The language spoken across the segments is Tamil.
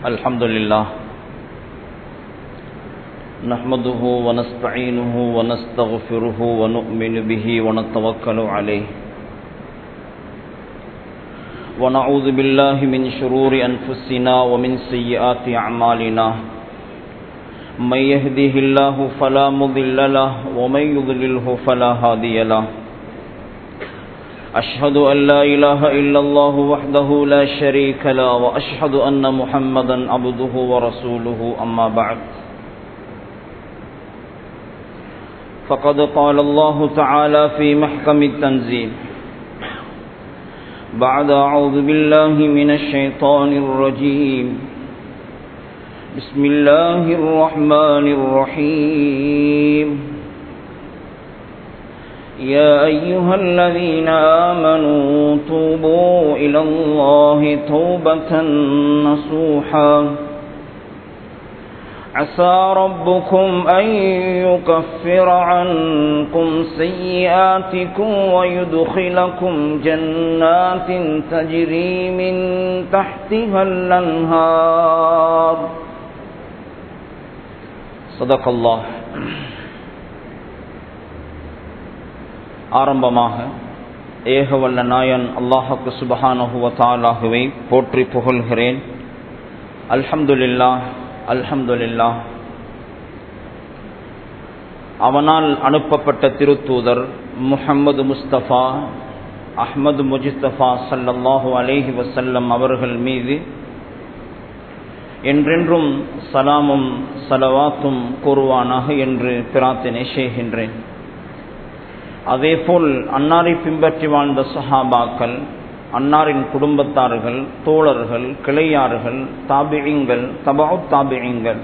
الحمد لله نحمده ونستعينه ونستغفره ونؤمن به ونتوكل عليه ونعوذ بالله من شرور أنفسنا ومن سيئات أعمالنا من يهده الله فلا مضل له ومن يضلله فلا هادي له أشهد أن لا إله إلا الله وحده لا شريك له وأشهد أن محمدا عبده ورسوله أما بعد فقد قال الله تعالى في محكم التنزيل بعد أعوذ بالله من الشيطان الرجيم بسم الله الرحمن الرحيم يا أيها الذين آمنوا توبوا إلى الله توبة نصوحا عسى ربكم أن يكفر عنكم سيئاتكم ويدخلكم جنات تجري من تحتها الأنهار صدق الله ஆரம்பமாக ஏகவல்ல நாயன் அல்லாஹுக்கு சுபஹானஹுவ தாலாகுவை போற்றி புகழ்கிறேன் அல்ஹம்துலில்லா அல்ஹம்துலில்லா அவனால் அனுப்பப்பட்ட திருத்தூதர் முஹம்மது முஸ்தபா அஹ்மது முஜிஸ்தபா சல்லல்லாஹு அலேஹி வசல்லம் அவர்கள் மீது என்றென்றும் சலாமும் சலவாத்தும் கூறுவானாக என்று பிரார்த்தனை செய்கின்றேன் அதேபோல் அன்னாரை பின்பற்றி வாழ்ந்த சஹாபாக்கள் அன்னாரின் குடும்பத்தார்கள் தோழர்கள் கிளையார்கள் தாபிழிங்கள் தபாவு தாபிழிங்கள்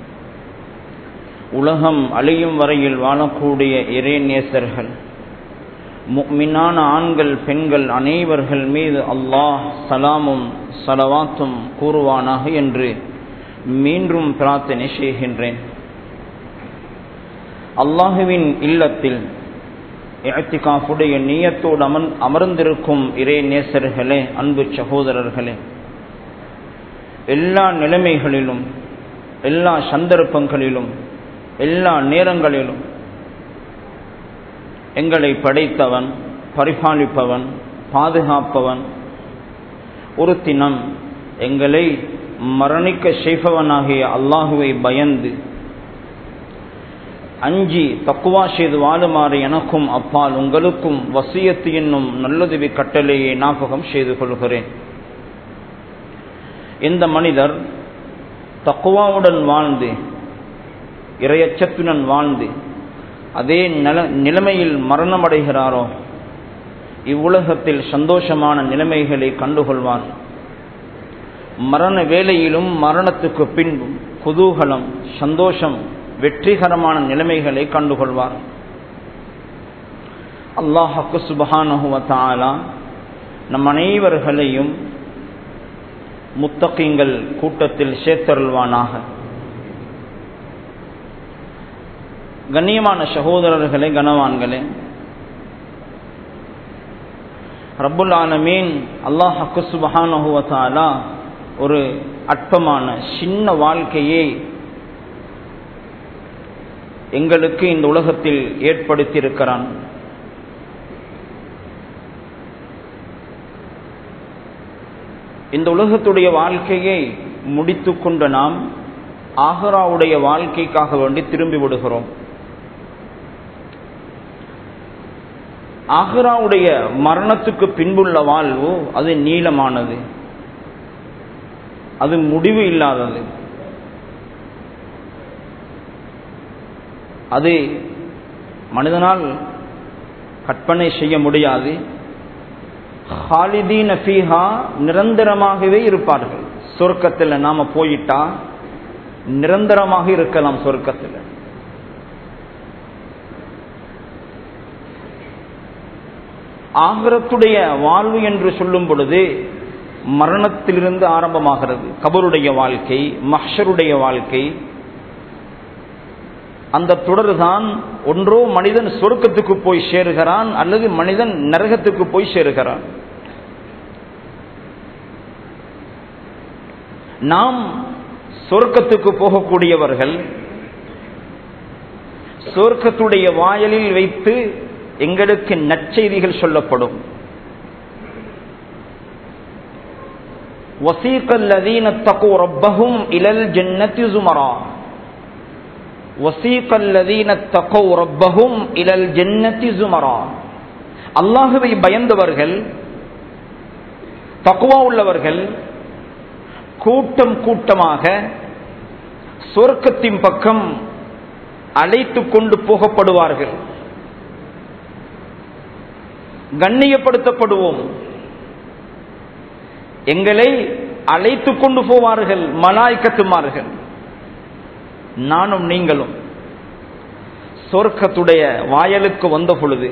உலகம் அழியும் வரையில் வாழக்கூடிய இறைநேசர்கள் மினான ஆண்கள் பெண்கள் அனைவர்கள் மீது அல்லாஹ் சலாமும் சலவாத்தும் கூறுவானாக என்று மீண்டும் பிரார்த்தனை செய்கின்றேன் அல்லாஹுவின் இல்லத்தில் இழத்திகாஃபுடைய நீயத்தோடு அமர் அமர்ந்திருக்கும் இறை நேசர்களே அன்பு சகோதரர்களே எல்லா நிலைமைகளிலும் எல்லா சந்தர்ப்பங்களிலும் எல்லா நேரங்களிலும் எங்களை படைத்தவன் பரிபாலிப்பவன் பாதுகாப்பவன் ஒரு தினம் எங்களை மரணிக்க செய்பவனாகிய அல்லாஹுவை பயந்து அஞ்சி தக்குவா செய்து வாழுமாறு எனக்கும் அப்பால் உங்களுக்கும் வசியத்து என்னும் நல்லதுவி கட்டளையை ஞாபகம் செய்து கொள்கிறேன் இந்த மனிதர் தக்குவாவுடன் வாழ்ந்து இரையச்சத்துடன் வாழ்ந்து அதே நல நிலைமையில் மரணமடைகிறாரோ இவ்வுலகத்தில் சந்தோஷமான நிலைமைகளை கண்டுகொள்வார் மரண வேலையிலும் மரணத்துக்கு பின்பும் குதூகலம் சந்தோஷம் வெற்றிகரமான நிலைமைகளை கண்டுகொள்வார் அல்லாஹக்கு சுபஹானஹுவத்தாலா நம் அனைவர்களையும் முத்தகிங்கள் கூட்டத்தில் சேர்த்தருள்வானாக கண்ணியமான சகோதரர்களே கனவான்களே ரப்புல் ஆலமீன் அல்லாஹக்கு சுபஹானஹுவத்தாலா ஒரு அற்பமான சின்ன வாழ்க்கையை எங்களுக்கு இந்த உலகத்தில் ஏற்படுத்தியிருக்கிறான் இந்த உலகத்துடைய வாழ்க்கையை முடித்து கொண்ட நாம் ஆகராவுடைய வாழ்க்கைக்காக வேண்டி திரும்பி விடுகிறோம் ஆகராவுடைய மரணத்துக்கு பின்புள்ள வாழ்வு அது நீளமானது அது முடிவு இல்லாதது அது மனிதனால் கற்பனை செய்ய முடியாது ஹாலிதீன் அஃபீஹா நிரந்தரமாகவே இருப்பார்கள் சொர்க்கத்தில் நாம போயிட்டா நிரந்தரமாக இருக்கலாம் சொர்க்கத்தில் ஆகரத்துடைய வாழ்வு என்று சொல்லும் பொழுது மரணத்திலிருந்து ஆரம்பமாகிறது கபருடைய வாழ்க்கை மஹருடைய வாழ்க்கை அந்த தொடர்தான் ஒன்றோ மனிதன் சொர்க்கத்துக்கு போய் சேருகிறான் அல்லது மனிதன் நரகத்துக்கு போய் சேருகிறான் நாம் சொர்க்கத்துக்கு போகக்கூடியவர்கள் சொர்க்கத்துடைய வாயலில் வைத்து எங்களுக்கு நற்செய்திகள் சொல்லப்படும் وسيق الذين اتقوا ربهم إلى الجنة زمرا وسيق الذين اتقوا ربهم إلى الجنة زمرا அல்லாஹுவை பயந்தவர்கள் தக்குவா உள்ளவர்கள் கூட்டம் கூட்டமாக சொர்க்கத்தின் பக்கம் அழைத்து கொண்டு போகப்படுவார்கள் கண்ணியப்படுத்தப்படுவோம் எங்களை அழைத்து கொண்டு போவார்கள் மலாய்க்கத்துமார்கள் நானும் நீங்களும் சொர்க்கத்துடைய வாயலுக்கு வந்த பொழுது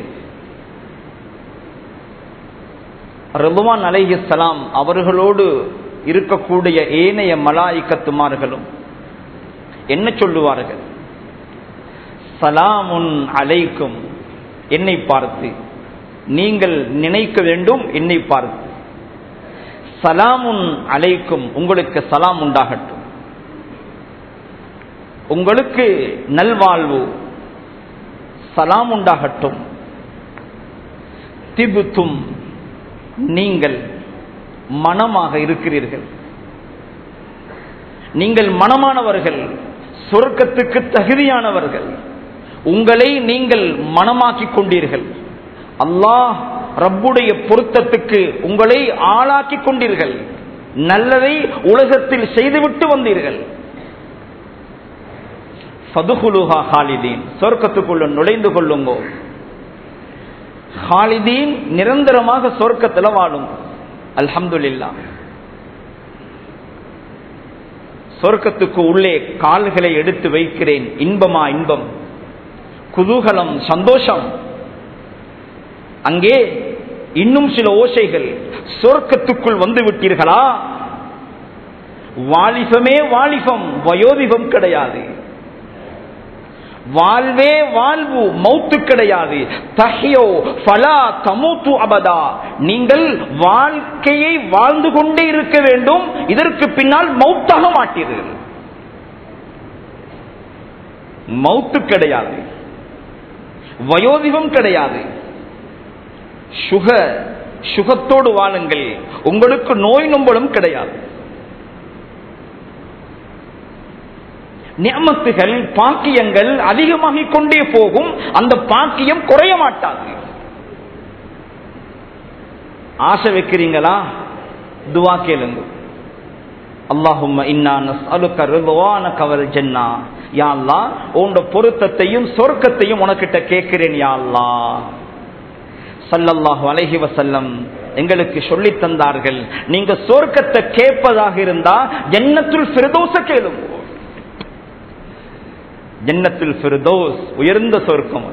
ரதுவான் அலைஹிஸ்ஸலாம் அவர்களோடு இருக்கக்கூடிய ஏனைய மலாய்க்கத்துமார்களும் என்ன சொல்லுவார்கள் சலாமுன் அலைக்கும் என்னை பார்த்து நீங்கள் நினைக்க வேண்டும் என்னை பார்த்து சலாமுன் அலைக்கும் உங்களுக்கு சலாம் உண்டாகட்டும் உங்களுக்கு நல்வாழ்வு சலாம் உண்டாகட்டும் திபுத்தும் நீங்கள் மனமாக இருக்கிறீர்கள் நீங்கள் மனமானவர்கள் சொர்க்கத்துக்கு தகுதியானவர்கள் உங்களை நீங்கள் மனமாக்கிக் கொண்டீர்கள் அல்லாஹ் ரப்புடைய பொருத்தத்துக்கு உங்களை ஆளாக்கி கொண்டீர்கள் நல்லதை உலகத்தில் செய்துவிட்டு வந்தீர்கள் ஃபதுகுலுஹா ஹாலிதீன் சொர்க்கத்துக்குள்ள நுழைந்து கொள்ளுங்கோ ஹாலிதீன் நிரந்தரமாக சொர்க்கத்துல வாழும் அல்ஹம்துலில்லா சொர்க்கத்துக்கு உள்ளே கால்களை எடுத்து வைக்கிறேன் இன்பமா இன்பம் குதூகலம் சந்தோஷம் அங்கே இன்னும் சில ஓசைகள் சொர்க்கத்துக்குள் வந்து விட்டீர்களா வாலிபமே வாலிபம் வயோதிபம் கிடையாது வாழ்வே வாழ்வு மௌத்து கிடையாது தஹியோ ஃபலா தமூத்து அபதா நீங்கள் வாழ்க்கையை வாழ்ந்து கொண்டே இருக்க வேண்டும் இதற்கு பின்னால் மௌத்தாக மாட்டீர்கள் மௌத்து கிடையாது வயோதிபம் கிடையாது சுக சுகத்தோடு வாழுங்கள் உங்களுக்கு நோய் நொம்பலும் கிடையாது நியமத்துகள் பாக்கியங்கள் அதிகமாகிக் கொண்டே போகும் அந்த பாக்கியம் குறைய மாட்டாது ஆசை வைக்கிறீங்களா துவா கேளுங்க அல்லாஹும் கவல் ஜென்னா யாழ்லா உன்னோட பொருத்தத்தையும் சொர்க்கத்தையும் உனக்கிட்ட கேட்கிறேன் யாழ்லா சல்லல்லாஹு அலைஹி வசல்லம் எங்களுக்கு சொல்லி தந்தார்கள் நீங்க சொர்க்கத்தை கேட்பதாக இருந்தா ஜன்னத்துல் பிரதோச கேளுங்க ஜன்னத்துல் பிரதோஸ் உயர்ந்த சொர்க்கம்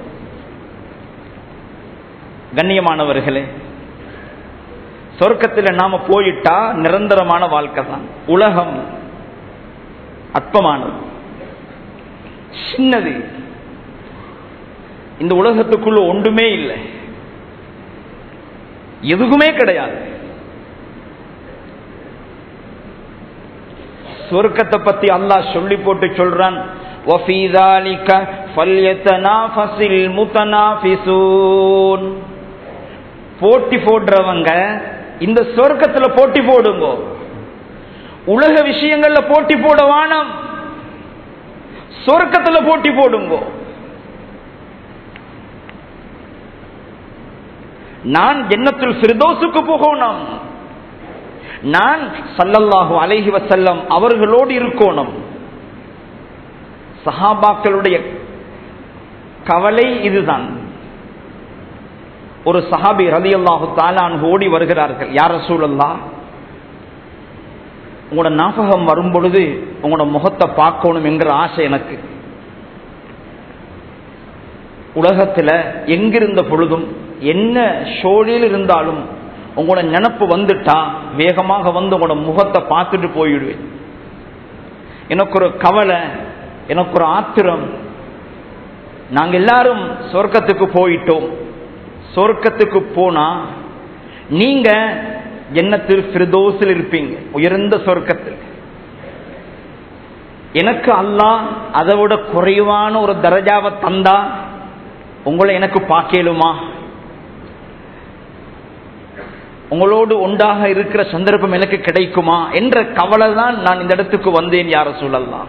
கண்ணியமானவர்களே சொர்க்கத்தில் நாம போயிட்டா நிரந்தரமான வாழ்க்கை தான் உலகம் அற்பமானது சின்னது இந்த உலகத்துக்குள்ள ஒன்றுமே இல்லை எதுவுமே கிடையாது சொர்க்கத்தை பத்தி அல்லாஹ் சொல்லி போட்டு சொல்றான் போட்டி போடுறவங்க இந்த சொர்க்கத்துல போட்டி போடுங்க உலக விஷயங்கள்ல போட்டி போட வானம் சொர்க்கத்துல போட்டி போடுங்க நான் ஜன்னத்துல் ஃபிர்தோஸுக்கு போகணும் நான் சல்லல்லாஹு அலைஹி வசல்லம் அவர்களோடு இருக்கணும் சஹாபாக்களுடைய கவலை இதுதான் ஒரு சஹாபி ரதி அல்லாஹு தாலான் ஓடி வருகிறார்கள் யார சூழல்லா உங்களோட ஞாபகம் வரும் பொழுது உங்களோட முகத்தை பார்க்கணும் என்கிற ஆசை எனக்கு உலகத்துல எங்கிருந்த பொழுதும் என்ன ஷோழில் இருந்தாலும் உங்களோட நினப்பு வந்துட்டா வேகமாக வந்து உங்களோட முகத்தை பார்த்துட்டு போயிடுவேன் எனக்கு ஒரு கவலை எனக்கு ஒரு ஆத்திரம் நாங்க எல்லாரும் சொர்க்கத்துக்கு போயிட்டோம் சொர்க்கத்துக்கு போனா நீங்க எண்ணத்தில் பிரதோசில் இருப்பீங்க உயர்ந்த சொர்க்கத்தில் எனக்கு அல்லாஹ் அதை விட குறைவான ஒரு தரஜாவை தந்தா உங்களை எனக்கு பார்க்கலுமா உங்களோடு ஒன்றாக இருக்கிற சந்தர்ப்பம் எனக்கு கிடைக்குமா என்ற கவலை தான் நான் இந்த இடத்துக்கு வந்தேன் யார சொல்லலாம்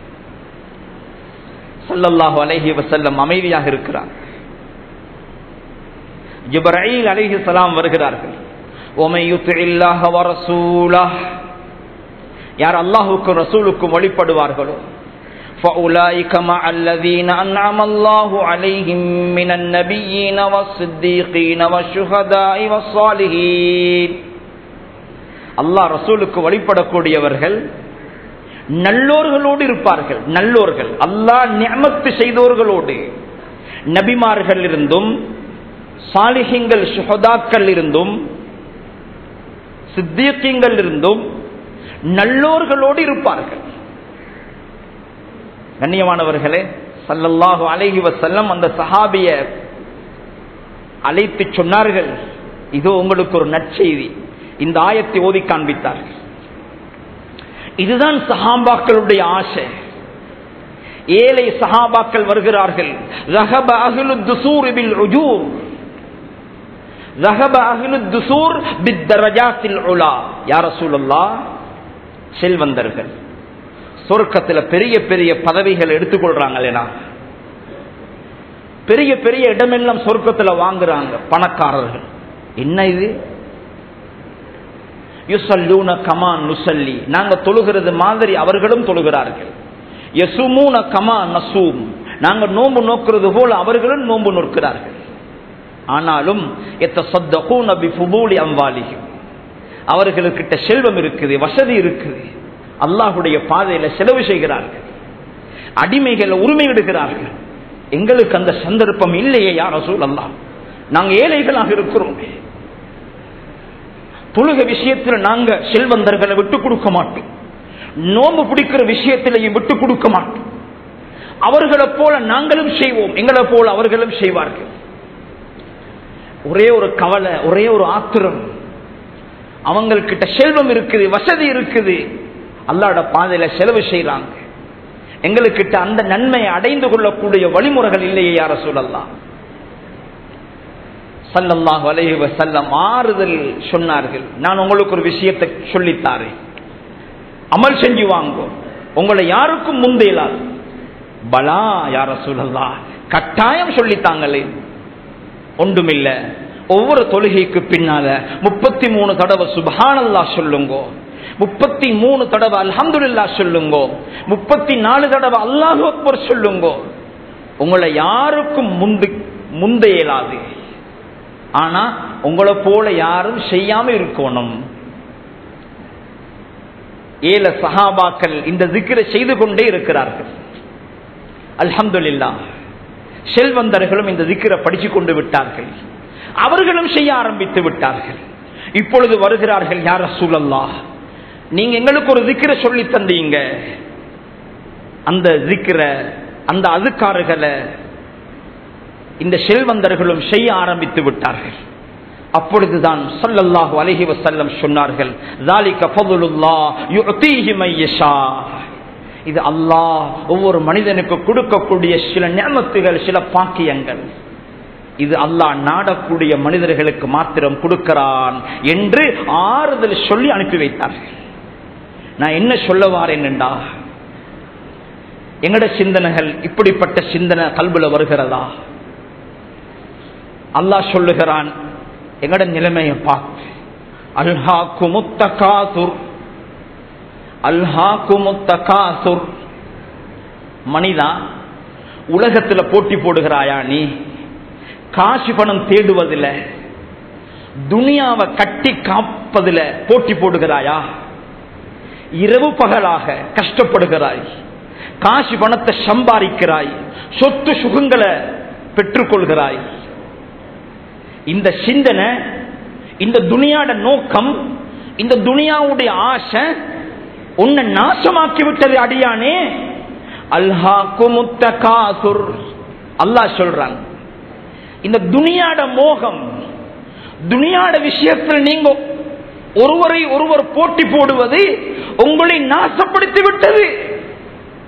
சல்லல்லாஹு அலைஹி வசல்லம் அமைதியாக இருக்கிறார் ஜிப்ரீல் அலைஹி சலாம் வருகிறார்கள் யார் அல்லாஹுக்கும் ரசூலுக்கும் வழிபடுவார்களோ فأولئك مع الذين أنعم الله عليهم من النبيين والصديقين والشهداء والصالحين அல்லாஹ் ரசூலுக்கு வழிபடக்கூடியவர்கள் நல்லோர்களோடு இருப்பார்கள் நல்லோர்கள் அல்லாஹ் நியமத்து செய்தோர்களோடு நபிமார்கள் இருந்தும் சாலிஹிங்கள் சுகதாக்கள் இருந்தும் சித்தியக்கியங்கள் இருந்தும் நல்லோர்களோடு இருப்பார்கள் கண்ணியமானவர்களே சல்லல்லாஹு அலைஹி வசல்லம் அந்த சஹாபிய அழைத்து சொன்னார்கள் இதோ உங்களுக்கு ஒரு நற்செய்தி இந்த ஆயத்தை ஓதி காண்பித்தார்கள் இதுதான் சஹாபாக்களுடைய ஆசை ஏழை சஹாபாக்கள் வருகிறார்கள் ரஹப அஹ்லு துசூர் பில் உஜூர் ரஹப அஹ்லு துசூர் பித் தரஜாத்தில் உலா யா ரசூலல்லாஹ் செல்வந்தர்கள் சொர்க்கத்துல பெரிய பெரிய பதவிகள் எடுத்துக்கொள்றாங்களேனா பெரிய பெரிய இடமெல்லாம் சொர்க்கத்துல வாங்குறாங்க பணக்காரர்கள் என்ன இது யுசல்லூன கமான் நுசல்லி நாங்க தொழுகிறது மாதிரி அவர்களும் தொழுகிறார்கள் யசுமூன கமா நசூம் நாங்க நோம்பு நோக்கிறது போல அவர்களும் நோம்பு நோக்கிறார்கள் ஆனாலும் எத்த சொத்த நபி புபூலி அம்பாலிகும் அவர்களுக்கிட்ட செல்வம் இருக்குது வசதி இருக்குது அல்லாஹுடைய பாதையில செலவு செய்கிறார்கள் அடிமைகளை உரிமையிடுகிறார்கள் எங்களுக்கு அந்த சந்தர்ப்பம் இல்லையே யார சூழல்லாம் நாங்க ஏழைகளாக இருக்கிறோம் தொழுக விஷயத்தில் நாங்க செல்வந்தர்களை விட்டு கொடுக்க மாட்டோம் நோம்பு பிடிக்கிற விஷயத்திலையும் விட்டு கொடுக்க மாட்டோம் அவர்களை போல நாங்களும் செய்வோம் எங்களை போல அவர்களும் செய்வார்கள் ஒரே ஒரு கவலை ஒரே ஒரு ஆத்திரம் அவங்கக்கிட்ட செல்வம் இருக்குது வசதி இருக்குது அல்லாட பாதையில செலவு செய்யறாங்க எங்களுக்கிட்ட அந்த நன்மையை அடைந்து கொள்ளக்கூடிய வழிமுறைகள் இல்லையே யார சொல்லலாம் சல்லல்லாஹ் வலைவ செல்லம் ஆறுதல் சொன்னார்கள் நான் உங்களுக்கு ஒரு விஷயத்தை சொல்லித்தாரேன் அமல் செஞ்சு வாங்கும் உங்களை யாருக்கும் முந்தையலாது பலா யார சொல்லலா கட்டாயம் சொல்லித்தாங்களே ஒன்றுமில்ல ஒவ்வொரு தொழுகைக்கு பின்னால முப்பத்தி மூணு தடவை சுபஹானல்லா சொல்லுங்கோ முப்பத்தி மூணு தடவை அல்ஹம்துல்லா சொல்லுங்கோ முப்பத்தி நாலு தடவை அல்லாஹு அக்பர் சொல்லுங்கோ உங்களை யாருக்கும் முந்து முந்த இயலாது ஆனா உங்களை போல யாரும் செய்யாம இருக்கணும் ஏல சஹாபாக்கள் இந்த திக்கிரை செய்து கொண்டே இருக்கிறார்கள் அல்ஹம்துல்லா செல்வந்தர்களும் இந்த திக்கிரை படிச்சு கொண்டு விட்டார்கள் அவர்களும் செய்ய ஆரம்பித்து விட்டார்கள் இப்பொழுது வருகிறார்கள் யார சூழல்லா நீங்க எங்களுக்கு ஒரு திக்கிர சொல்லி தந்தீங்க அந்த திக்கிர அந்த அதுக்காரர்களை இந்த செல்வந்தர்களும் செய்ய ஆரம்பித்து விட்டார்கள் அப்பொழுதுதான் சொல்லல்லாஹு அலஹி வசல்லம் சொன்னார்கள் இது அல்லாஹ் ஒவ்வொரு மனிதனுக்கு கொடுக்கக்கூடிய சில ஞானத்துகள் சில பாக்கியங்கள் இது அல்லாஹ் நாடக்கூடிய மனிதர்களுக்கு மாத்திரம் கொடுக்கிறான் என்று ஆறுதல் சொல்லி அனுப்பி வைத்தார்கள் நான் என்ன சொல்ல வாரேன் என்றா எங்கட சிந்தனைகள் இப்படிப்பட்ட சிந்தனை கல்வில வருகிறதா அல்லாஹ் சொல்லுகிறான் எங்கட நிலைமையை பார்த்து அல்ஹா குமுத்த காசுர் அல்ஹா குமுத்த காசுர் மனிதா உலகத்துல போட்டி போடுகிறாயா நீ காசு பணம் தேடுவதில் துனியாவை கட்டி காப்பதில் போட்டி போடுகிறாயா இரவு பகலாக கஷ்டப்படுகிறாய் காசு பணத்தை சம்பாதிக்கிறாய் சொத்து சுகங்களை பெற்றுக்கொள்கிறாய் இந்த சிந்தனை இந்த துனியாட நோக்கம் இந்த துனியாவுடைய ஆசை உன்னை நாசமாக்கி விட்டது அடியானே அல்ஹா குமுத்த காசுர் அல்லாஹ் சொல்றான் இந்த துனியாட மோகம் துனியாட விஷயத்தில் நீங்க ஒருவரை ஒருவர் போட்டி போடுவது உங்களை நாசப்படுத்தி விட்டது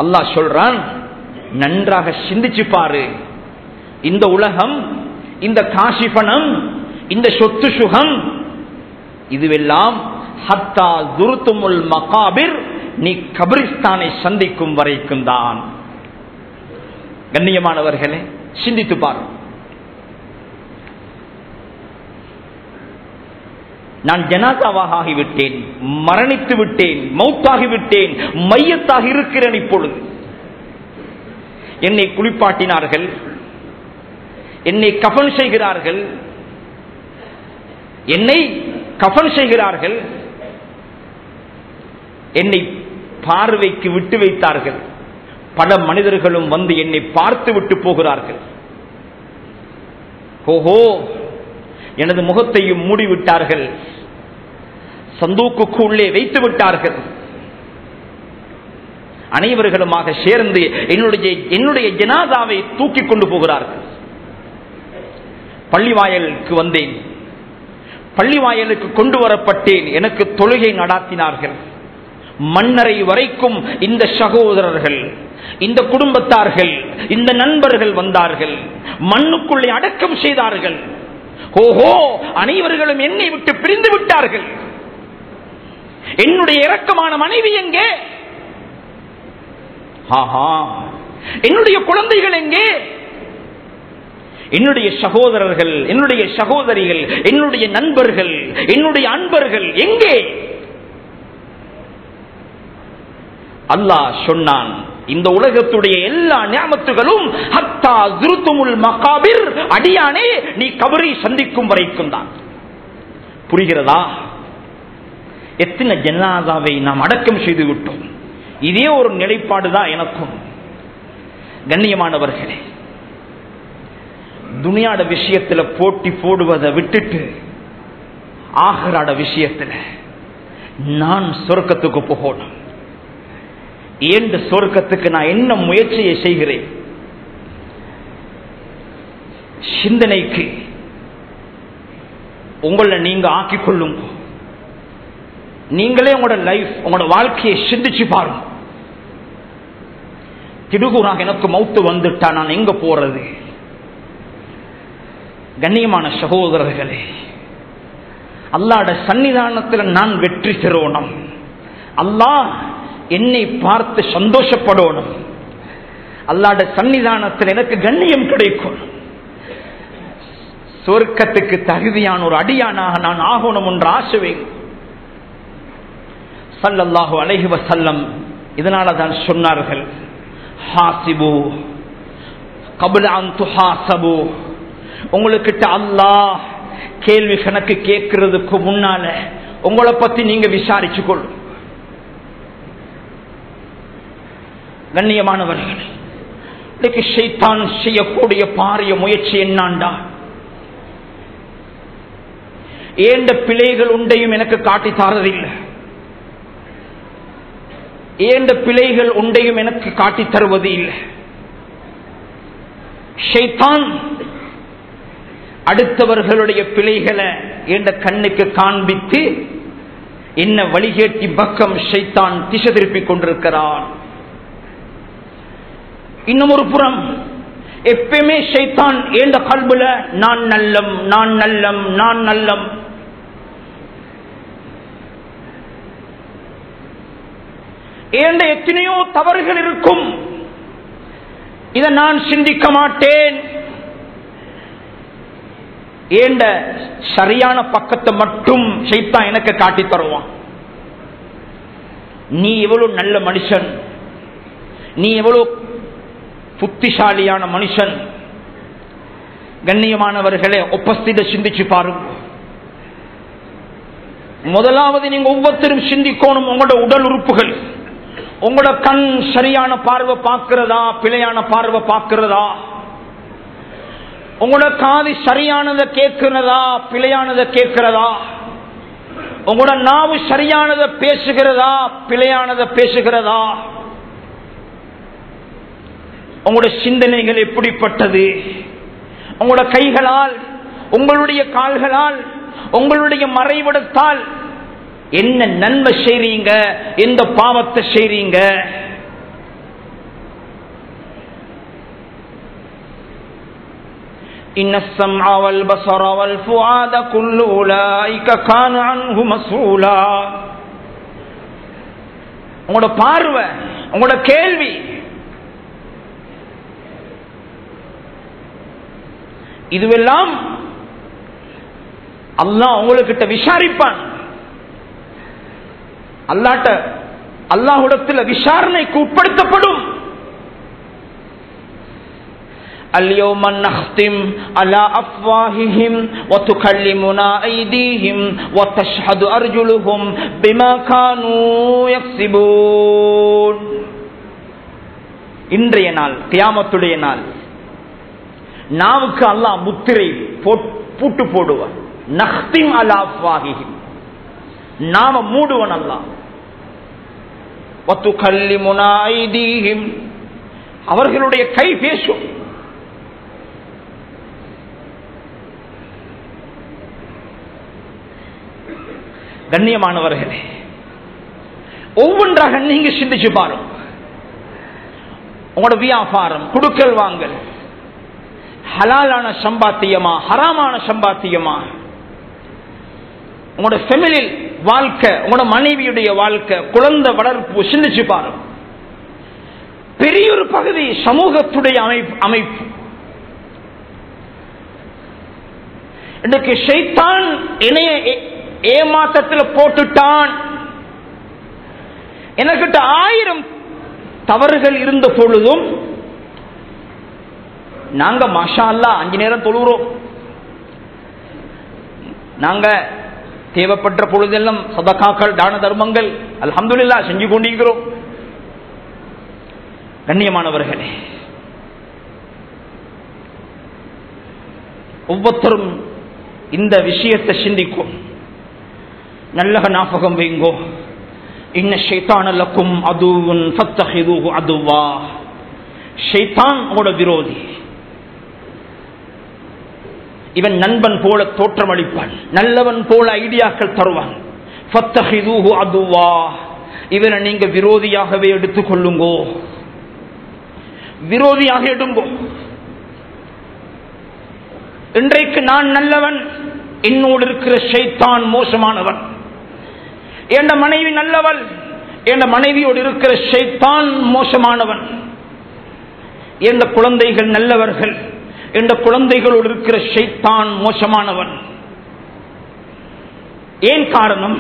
அல்லாஹ் சொல்றான் நன்றாக சிந்திச்சு பாரு இந்த உலகம் இந்த காசி பணம் இந்த சொத்து சுகம் இதுவெல்லாம் ஹத்தா துருத்துமுல் மகாபிர் நீ கபிரிஸ்தானை சந்திக்கும் வரைக்கும் தான் கண்ணியமானவர்களே சிந்தித்து பாரு நான் ஜனாதாவாக ஆகிவிட்டேன் மரணித்து விட்டேன் மௌத்தாகி விட்டேன் மையத்தாக இருக்கிறேன் இப்பொழுது என்னை குளிப்பாட்டினார்கள் என்னை கஃன் செய்கிறார்கள் என்னை கஃன் செய்கிறார்கள் என்னை பார்வைக்கு விட்டு வைத்தார்கள் பல மனிதர்களும் வந்து என்னை பார்த்து விட்டு போகிறார்கள் ஓஹோ எனது முகத்தையும் மூடிவிட்டார்கள் சந்தூக்குக்கு உள்ளே வைத்து விட்டார்கள் அனைவர்களுமாக சேர்ந்து என்னுடைய என்னுடைய ஜனாதாவை தூக்கி கொண்டு போகிறார்கள் பள்ளிவாயலுக்கு வந்தேன் பள்ளிவாயலுக்கு கொண்டு வரப்பட்டேன் எனக்கு தொழுகை நடாத்தினார்கள் மன்னரை வரைக்கும் இந்த சகோதரர்கள் இந்த குடும்பத்தார்கள் இந்த நண்பர்கள் வந்தார்கள் மண்ணுக்குள்ளே அடக்கம் செய்தார்கள் ஓஹோ அனைவர்களும் என்னை விட்டு பிரிந்து விட்டார்கள் என்னுடைய இரக்கமான மனைவி எங்கே ஆஹா என்னுடைய குழந்தைகள் எங்கே என்னுடைய சகோதரர்கள் என்னுடைய சகோதரிகள் என்னுடைய நண்பர்கள் என்னுடைய அன்பர்கள் எங்கே அல்லாஹ் சொன்னான் இந்த உலகத்துடைய எல்லா ஞாபகத்துகளும் ஹத்தா துருத்துமுல் மகாபிர் அடியானே நீ கபரை சந்திக்கும் வரைக்கும் தான் புரிகிறதா எத்தனை ஜனாதாவை நாம் அடக்கம் செய்து விட்டோம் இதே ஒரு நிலைப்பாடுதான் எனக்கும் கண்ணியமானவர்களே துனியாட விஷயத்துல போட்டி போடுவதை விட்டுட்டு ஆகராட விஷயத்துல நான் சொர்க்கத்துக்கு போகணும் ஏண்ட சொர்க்கத்துக்கு நான் என்ன முயற்சியை செய்கிறேன் சிந்தனைக்கு உங்களை நீங்க ஆக்கிக் கொள்ளுங்க நீங்களே உங்களோட லைஃப் உங்களோட வாழ்க்கையை சிந்திச்சு பாருங்க திடுகுறாக எனக்கு மௌத்து வந்துட்டா நான் எங்க போறது கண்ணியமான சகோதரர்களே அல்லாட சன்னிதானத்தில் நான் வெற்றி பெறணும் அல்லாஹ் என்னை பார்த்து சந்தோஷப்படணும் அல்லாட சன்னிதானத்தில் எனக்கு கண்ணியம் கிடைக்கும் சொர்க்கத்துக்கு தகுதியான ஒரு அடியானாக நான் ஆகணும் என்று ஆசைவேன் சல்லல்லாஹு அலைஹி வசல்லம் இதனால தான் சொன்னார்கள் ஹாசிபு கபுல அந்து ஹாசபு உங்களுக்கிட்ட அல்லாஹ் கேள்வி கணக்கு கேட்கறதுக்கு முன்னால உங்களை பத்தி நீங்க விசாரிச்சு கொள்ளும் கண்ணியமானவர்கள் இன்னைக்கு ஷைத்தான் செய்யக்கூடிய பாரிய முயற்சி என்னாண்டா ஏண்ட பிழைகள் உண்டையும் எனக்கு காட்டி தாரதில்லை ஏண்ட பிழைகள் உண்டையும் எனக்கு காட்டி தருவது இல்லை ஷைத்தான் அடுத்தவர்களுடைய பிழைகளை என்ற கண்ணுக்கு காண்பித்து என்ன வழிகேட்டி பக்கம் ஷைத்தான் திசை திருப்பிக் கொண்டிருக்கிறான் இன்னும் ஒரு புறம் எப்பயுமே ஷைத்தான் ஏந்த கல்புல நான் நல்லம் நான் நல்லம் நான் நல்லம் ஏண்ட எத்தனையோ தவறுகள் இருக்கும் இதை நான் சிந்திக்க மாட்டேன் ஏண்ட சரியான பக்கத்தை மட்டும் செய்தான் எனக்கு காட்டி தருவான் நீ எவ்வளவு நல்ல மனுஷன் நீ எவ்வளவு புத்திசாலியான மனுஷன் கண்ணியமானவர்களே ஒப்பஸ்தித சிந்திச்சு பாருங்க முதலாவது நீங்க ஒவ்வொருத்தரும் சிந்திக்கணும் உங்களோட உடல் உறுப்புகள் உங்களோட கண் சரியான பார்வை பார்க்கிறதா பிழையான பார்வை பார்க்கிறதா உங்களோட காது சரியானதை கேட்கிறதா பிழையானதை கேட்கிறதா உங்களோட நாவு சரியானதை பேசுகிறதா பிழையானதை பேசுகிறதா உங்களோட சிந்தனைகள் எப்படிப்பட்டது உங்களோட கைகளால் உங்களுடைய கால்களால் உங்களுடைய மறைவிடத்தால் என்ன நன்மை செய்றீங்க எந்த பாவத்தை செய்றீங்க إن السمع والبصر والفؤاد كل أولئك كان عنه مسؤولا உங்களோட பார்வை உங்களோட கேள்வி இதுவெல்லாம் அல்லாஹ் உங்களுக்கிட்ட விசாரிப்பான் அல்லாட்ட அல்லாஹுடத்தில் விசாரணைக்கு உட்படுத்தப்படும் اليوم نختم على أفواههم وتكلمنا أيديهم وتشهد أرجلهم بما كانوا يكسبون இன்றைய நாள் கியாமத்துடைய நாள் நாவுக்கு அல்லாஹ் முத்திரை பூட்டு போடுவான் நஹ்திம் அலா அஃப்வாஹிஹிம் நாம மூடுவன் அல்லாஹ் வத்துகல்லிமுனா ஐதீஹிம் அவர்களுடைய கை பேசும் கண்ணியமானவர்களே ஒவ்வொன்றாக நீங்க சிந்திச்சு பாருங்க உங்களோட வியாபாரம் குடுக்கல் வாங்கல் ஹலாலான சம்பாத்தியமா ஹராமான சம்பாத்தியமா உங்களோட ஃபெமிலி வாழ்க்கை உங்களோட மனைவியுடைய வாழ்க்கை குழந்தை வளர்ப்பு சிந்திச்சு பாருங்க பெரிய ஒரு பகுதி சமூகத்துடைய அமைப்பு அமைப்பு இன்றைக்கு ஷைத்தான் இணைய ஏமாற்றத்தில் போட்டுட்டான் எனக்கிட்ட ஆயிரம் தவறுகள் இருந்த பொழுதும் நாங்க மாஷா அல்லா அஞ்சு நேரம் தொழுகிறோம் நாங்க தேவைப்பட்ட பொழுதெல்லாம் சதகாக்கள் தான தர்மங்கள் அல்ஹம்துல்லா செஞ்சு கொண்டிருக்கிறோம் கண்ணியமானவர்களே ஒவ்வொருத்தரும் இந்த விஷயத்தை சிந்திக்கும் நல்ல ஞாபகம் வைங்கோ இன்ன ஷைத்தானலக்கும் அதுவும் ஃபத்தஹிதுஹு அதுவா ஷைத்தான் உங்களோட விரோதி இவன் நண்பன் போல தோற்றமளிப்பான் நல்லவன் போல ஐடியாக்கள் தருவான் ஃபத்தஹிதுஹு அதுவா இவனை நீங்க விரோதியாகவே எடுத்துக் கொள்ளுங்கோ விரோதியாக எடுங்கோ இன்றைக்கு நான் நல்லவன் என்னோடு இருக்கிற ஷைத்தான் மோசமானவன் என் மனைவி நல்லவள் என் மனைவியோடு இருக்கிற ஷைத்தான் மோசமானவன் என் குழந்தைகள் நல்லவர்கள் என் குழந்தைகளோடு இருக்கிற ஷைத்தான் மோசமானவன் ஏன் காரணம்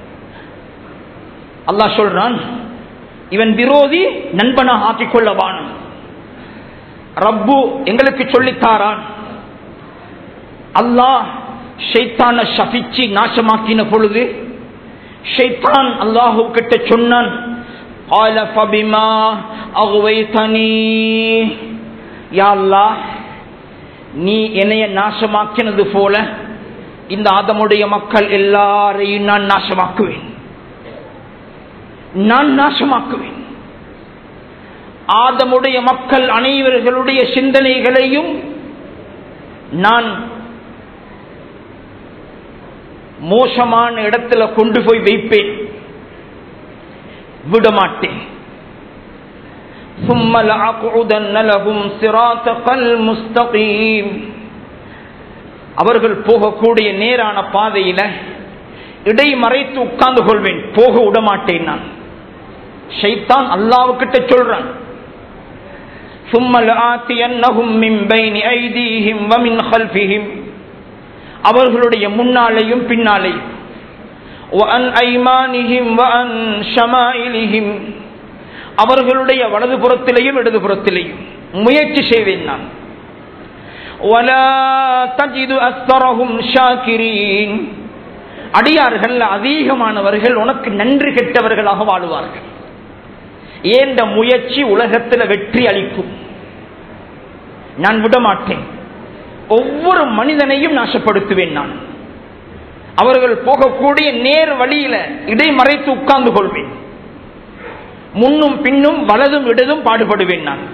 அல்லாஹ் சொல்றான் இவன் விரோதி நண்பனாக ஆக்கிக் கொள்ளவான் ரப்பு எங்களுக்கு சொல்லித்தாரான் அல்லாஹ் ஷைத்தான ஷபிச்சு நாசமாக்கின பொழுது ஷைத்தான் அல்லாஹு கிட்ட சொன்னான் قال فبما اغويتني يا الله நீ என்னைய நாசமாக்கினது போல இந்த ஆதமுடைய மக்கள் எல்லாரையும் நான் நாசமாக்குவேன் நான் நாசமாக்குவேன் ஆதமுடைய மக்கள் அனைவர்களுடைய சிந்தனைகளையும் நான் மோசமான இடத்துல கொண்டு போய் வைப்பேன் விடமாட்டேன் ثم لأقعدن لهم صراطك المستقيم அவர்கள் போகக்கூடிய நேரான பாதையில இடை மறைத்து உட்கார்ந்து கொள்வேன் போக விடமாட்டேன் நான் ஷைத்தான் அல்லாவுக்கிட்ட சொல்றான் ثم لآتينهم من بين أيديهم ومن خلفهم அவர்களுடைய முன்னாலேயும் பின்னாலேயும் وعن أيمانهم وعن شمائلهم அவர்களுடைய வலது புறத்திலேயும் இடது புறத்திலேயும் முயற்சி செய்வேன் நான் ولا تجد أكثرهم شاكرين அடியார்கள் அதிகமானவர்கள் உனக்கு நன்றி கெட்டவர்களாக வாழுவார்கள் ஏந்த முயற்சி உலகத்தில் வெற்றி அளிக்கும் நான் விடமாட்டேன் ஒவ்வொரு மனிதனையும் நாசப்படுத்துவேன் நான் அவர்கள் போகக்கூடிய நேர் வழியில இடைமறைத்து உட்கார்ந்து கொள்வேன் முன்னும் பின்னும் வலதும் இடதும் பாடுபடுவேன் நான்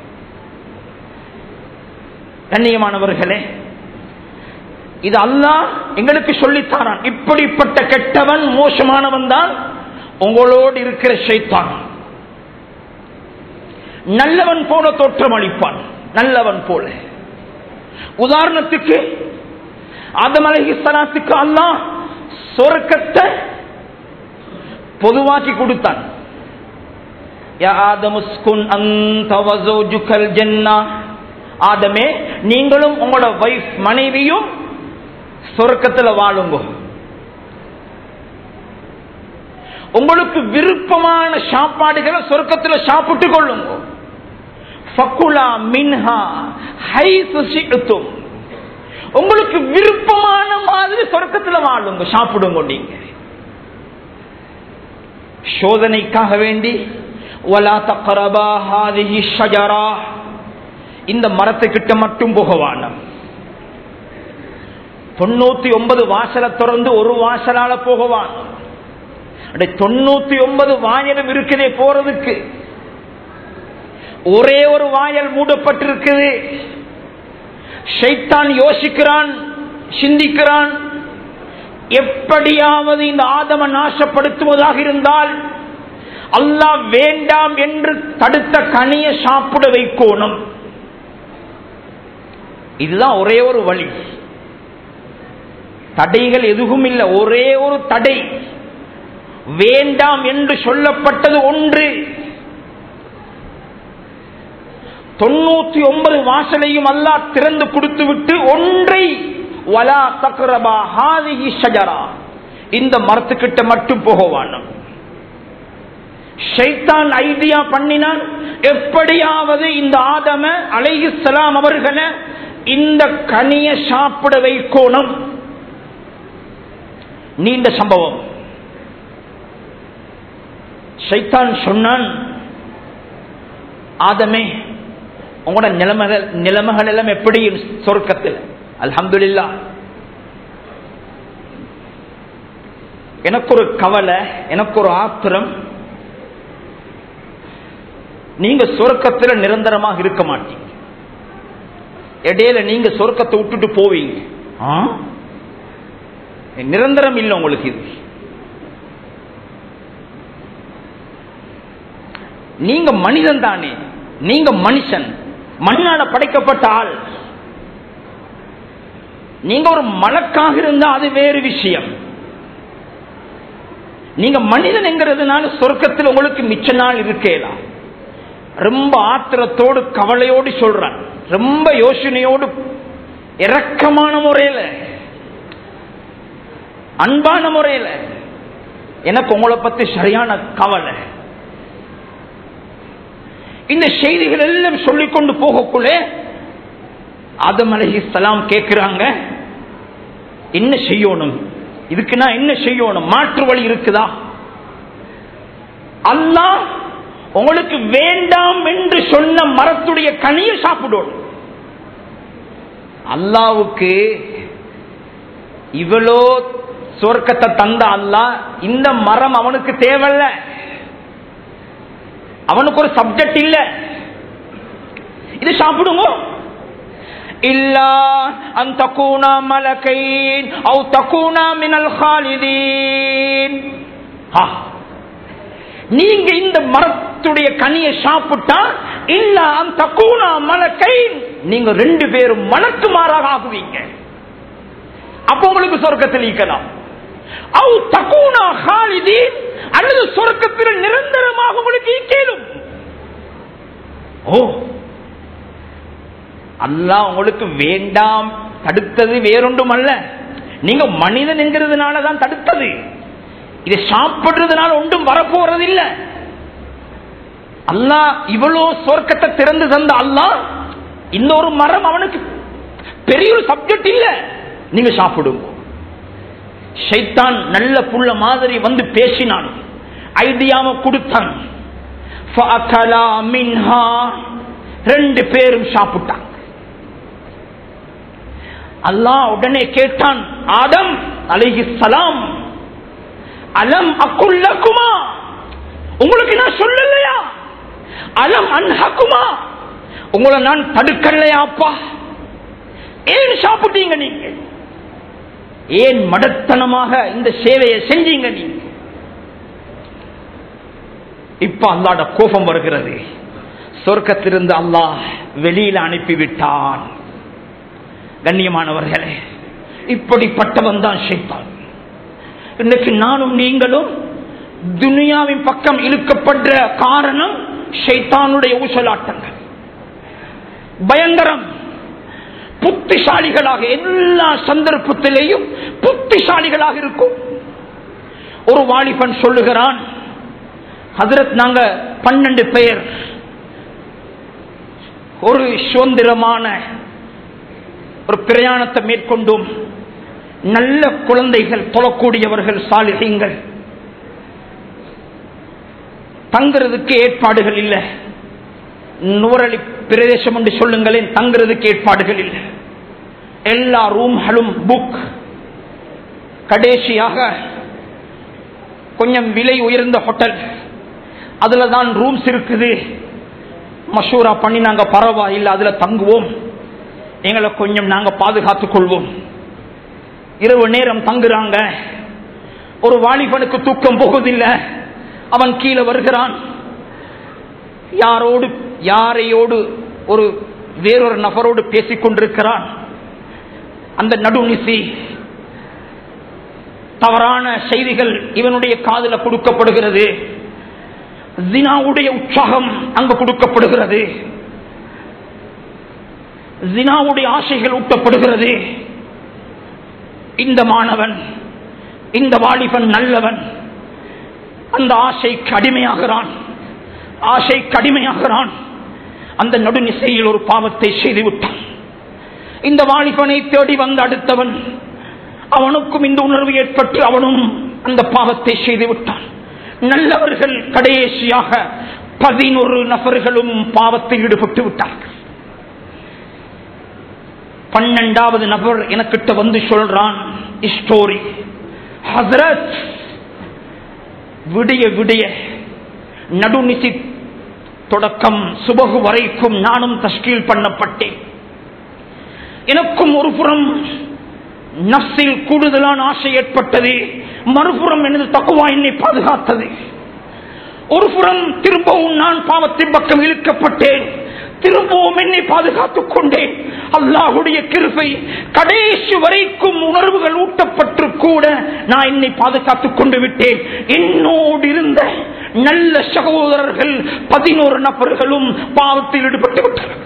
கண்ணியமானவர்களே இது அல்லாஹ் எங்களுக்கு சொல்லித்தாரான் இப்படிப்பட்ட கெட்டவன் மோசமானவன் தான் உங்களோடு இருக்கிற ஷைத்தான் நல்லவன் போல தோற்றம் அளிப்பான் நல்லவன் போல உதாரணத்துக்கு ஆதம் அலைஹிஸ்ஸலாத்துக்கு அல்லாஹ் சொர்க்கத்தை பொதுவாக்கி கொடுத்தான் யா ஆதம் உஸ்குன் அன்த வ ஜௌஜுகல் ஜன்னah ஆதமே நீங்களும் உங்களோட வைஃப் மனைவியும் சொர்க்கத்துல வாழுங்க உங்களுக்கு விருப்பமான சாப்பாடுகளை சொர்க்கத்துல சாப்பிட்டு கொள்ளுங்க ஃபக்குலா மின்ஹா ஹைசு ஷி'தும். உங்களுக்கு விருப்பமான மாதிரி சொர்க்கத்துல வாழுங்க சாப்பிடுங்க நீங்க சோதனைக்காக வேண்டி வலா தக்ரபா ஹாதிஹி ஷஜரா இந்த மரத்துக்கிட்ட மட்டும் போகவான தொண்ணூத்தி ஒன்பது வாசலை திறந்து ஒரு வாசலால போகவான் அடே தொண்ணூத்தி ஒன்பது வாயலும் இருக்குதே போறதுக்கு ஒரே ஒரு வாயல் மூடப்பட்டிருக்குது ஷைத்தான் யோசிக்கிறான் சிந்திக்கிறான் எப்படியாவது இந்த ஆதம நாசப்படுத்துவதாக இருந்தால் அல்லாஹ் வேண்டாம் என்று தடுத்த கனியை சாப்பிட வைக்கோணும் இதுதான் ஒரே ஒரு வழி தடைகள் எதுவும் இல்லை ஒரே ஒரு தடை வேண்டாம் என்று சொல்லப்பட்டது ஒன்று தொண்ணூத்தி ஒன்பது வாசலையும் அல்லாஹ் திறந்து கொடுத்து விட்டு ஒன்றை வலா தக்ரபா ஹாதிஹி ஷஜரா இந்த மரத்துக்கிட்ட மட்டும் போகவானும் ஷைத்தான் ஐடியா பண்ணினான் எப்படியாவது இந்த ஆதம அலைஹிஸ்ஸலாம் அவர்களை இந்த கனிய சாப்பிட வைக்கோணும் நீண்ட சம்பவம் ஷைத்தான் சொன்னான் ஆதமே உங்களோட நிலைமைகள் நிலைமைகள் எல்லாம் எப்படி சொர்க்கத்தில் அல்ஹம்துலில்லா எனக்கு ஒரு கவலை எனக்கு ஒரு ஆத்திரம் நீங்க சொர்க்கத்தில் நிரந்தரமாக இருக்க மாட்டீங்க இடையில நீங்க சொர்க்கத்தை விட்டுட்டு போவீங்க ஆ? நிரந்தரம் இல்லை உங்களுக்கு இது நீங்க மனிதன் தானே நீங்க மனுஷன் மண்ணால படைக்கப்பட்ட ஆள் நீங்க ஒரு மலக்காக இருந்தா அது வேறு விஷயம் நீங்க மனிதன் என்கிறதுனால சொர்க்கத்தில் உங்களுக்கு மிச்ச நாள் இருக்கலாம் ரொம்ப ஆத்திரத்தோடு கவலையோடு சொல்றான் ரொம்ப யோசனையோடு இரக்கமான முறையில அன்பான முறையில எனக்கு உங்களை பத்தி சரியான கவலை இந்த செய்திகள் எல்லாம் சொல்லிக் கொண்டு போகக்குள்ளே ஆதம் அலைஹிஸ்ஸலாம் கேட்கிறாங்க என்ன செய்யணும் இதுக்கு நான் என்ன செய்யணும் மாற்று வழி இருக்குதா அல்லாஹ் உங்களுக்கு வேண்டாம் என்று சொன்ன மரத்துடைய கனியை சாப்பிடணும் அல்லாவுக்கு இவ்வளோ சொர்க்கத்தை தந்த அல்லாஹ் இந்த மரம் அவனுக்கு தேவையில்ல அவனுக்கு ஒரு சப்ஜெக்ட் இல்ல இது சாப்பிடுங்க இல்லா அந்த கூனா மலக்கைன் அவு தக்கூனா மினல் ஹாலிதீன் ஆ நீங்க இந்த மரத்துடைய கனியை சாப்பிட்டா இல்ல அந்த கூனா மலக்கை நீங்க ரெண்டு பேரும் மலக்கு மாறாக ஆகுவீங்க அப்ப உங்களுக்கு சொர்க்கத்தில் ஈக்கலாம் அவு தக்கூனா ஹாலிதீன் அல்லது சொர்க்கத்தில் நிரந்தரமாக உங்களுக்கு ஈக்கேலும் ஓ அல்லாஹ் உங்களுக்கு வேண்டாம் தடுத்தது வேறொன்றும் அல்ல நீங்க மனிதன் என்கிறதுனால தான் தடுத்தது இதை சாப்பிடுறதுனால ஒன்றும் வரப்போறது இல்ல அல்லாஹ் இவ்வளோ சொர்க்கத்தை திறந்து தந்த அல்லாஹ் இந்த ஒரு மரம் அவனுக்கு பெரிய ஒரு சப்ஜெக்ட் இல்ல நீங்க சாப்பிடுங்க ஷைத்தான் நல்ல புள்ள மாதிரி வந்து பேசினான் ஐடியாவை கொடுத்தான் ஃபஅகலா மின்ஹா. ரெண்டு பேரும் சாப்பிட்டாங்க அல்லாஹ் உடனே கேட்டான் ஆதம் அலைஹி சலாம் அலம் அக்குல்லக்குமா உங்களுக்கு நான் சொல்லலையா அலம் அன்ஹக்குமா உங்களை நான் தடுக்கலையா அப்பா ஏன் சாப்பிட்டீங்க நீங்க ஏன் மடத்தனமாக இந்த சேவையை செஞ்சீங்க நீங்க இப்ப அல்லாட கோபம் வருகிறது சொர்க்கத்திலிருந்து அல்லாஹ் வெளியில அனுப்பிவிட்டான் கண்ணியமானவர்களே இப்படிப்பட்டவன் தான் ஷைத்தான் இன்னைக்கு நானும் நீங்களும் துனியாவின் பக்கம் இழுக்கப்படுற காரணம் ஷைத்தானுடைய ஊசலாட்டங்கள் பயங்கரம் புத்திசாலிகளாக எல்லா சந்தர்ப்பத்திலேயும் புத்திசாலிகளாக இருக்கும் ஒரு வாலிபன் சொல்லுகிறான் ஹதரத் நாங்க பன்னெண்டு பேர் ஒரு சுதந்திரமான ஒரு பிரயாணத்தை மேற்கொண்டும் நல்ல குழந்தைகள் தொழக்கூடியவர்கள் சாலிகங்கள் தங்குறதுக்கு ஏற்பாடுகள் இல்லை நூறலி பிரதேசம் என்று சொல்லுங்களேன் தங்குறதுக்கு ஏற்பாடுகள் இல்லை எல்லா ரூம்களும் புக் கடைசியாக கொஞ்சம் விலை உயர்ந்த ஹோட்டல் அதுல தான் ரூம்ஸ் இருக்குது மஷூரா பண்ணி நாங்க பரவாயில்லை அதுல தங்குவோம் எங்களை கொஞ்சம் நாங்க பாதுகாத்துக் கொள்வோம் இரவு நேரம் தங்குறாங்க ஒரு வாலிபனுக்கு தூக்கம் போகுதில்லை அவன் கீழே வருகிறான் யாரோடு யாரையோடு ஒரு வேறொரு நபரோடு பேசிக் கொண்டிருக்கிறான் அந்த நடுநிசி தவறான செய்திகள் இவனுடைய காதல கொடுக்கப்படுகிறது ஜினாவுடைய உற்சாகம் அங்கு கொடுக்கப்படுகிறது ஜினாவுடைய ஆசைகள் ஊட்டப்படுகிறது இந்த மாணவன் இந்த வாலிபன் நல்லவன் அந்த ஆசைக்கு அடிமையாகிறான் ஆசை கடுமையாகிறான் அந்த நடுநிசையில் ஒரு பாவத்தை செய்து விட்டான் இந்த வாலிபனை தேடி வந்த அடுத்தவன் அவனுக்கும் இந்த உணர்வு ஏற்பட்டு அவனும் அந்த பாவத்தை செய்து விட்டான் நல்லவர்கள் கடைசியாக பதினொரு நபர்களும் பாவத்தில் ஈடுபட்டு விட்டார்கள் பன்னெண்டாவது நபர் எனக்கிட்ட வந்து சொல்றான் ஸ்டோரி ஹசரத் விடிய விடிய நடுநிசி தொடக்கம் சுபகு வரைக்கும் நானும் தஷ்கீல் பண்ணப்பட்டேன் எனக்கும் ஒரு புறம் நப்சில் கூடுதலான ஆசை ஏற்பட்டது மறுபுறம் எனது தக்குவா என்னை பாதுகாத்தது ஒரு புறம் திரும்பவும் நான் பாவத்தின் பக்கம் இழுக்கப்பட்டேன் திரும்பவும் என்னை பாதுகாத்துக் கொண்டேன் அல்லாஹுடைய கிருபை கடைசி வரைக்கும் உணர்வுகள் ஊட்டப்பட்டு கூட நான் என்னை பாதுகாத்துக் கொண்டு விட்டேன் என்னோடு இருந்த நல்ல சகோதரர்கள் பதினோரு நபர்களும் பாவத்தில் ஈடுபட்டு விட்டார்கள்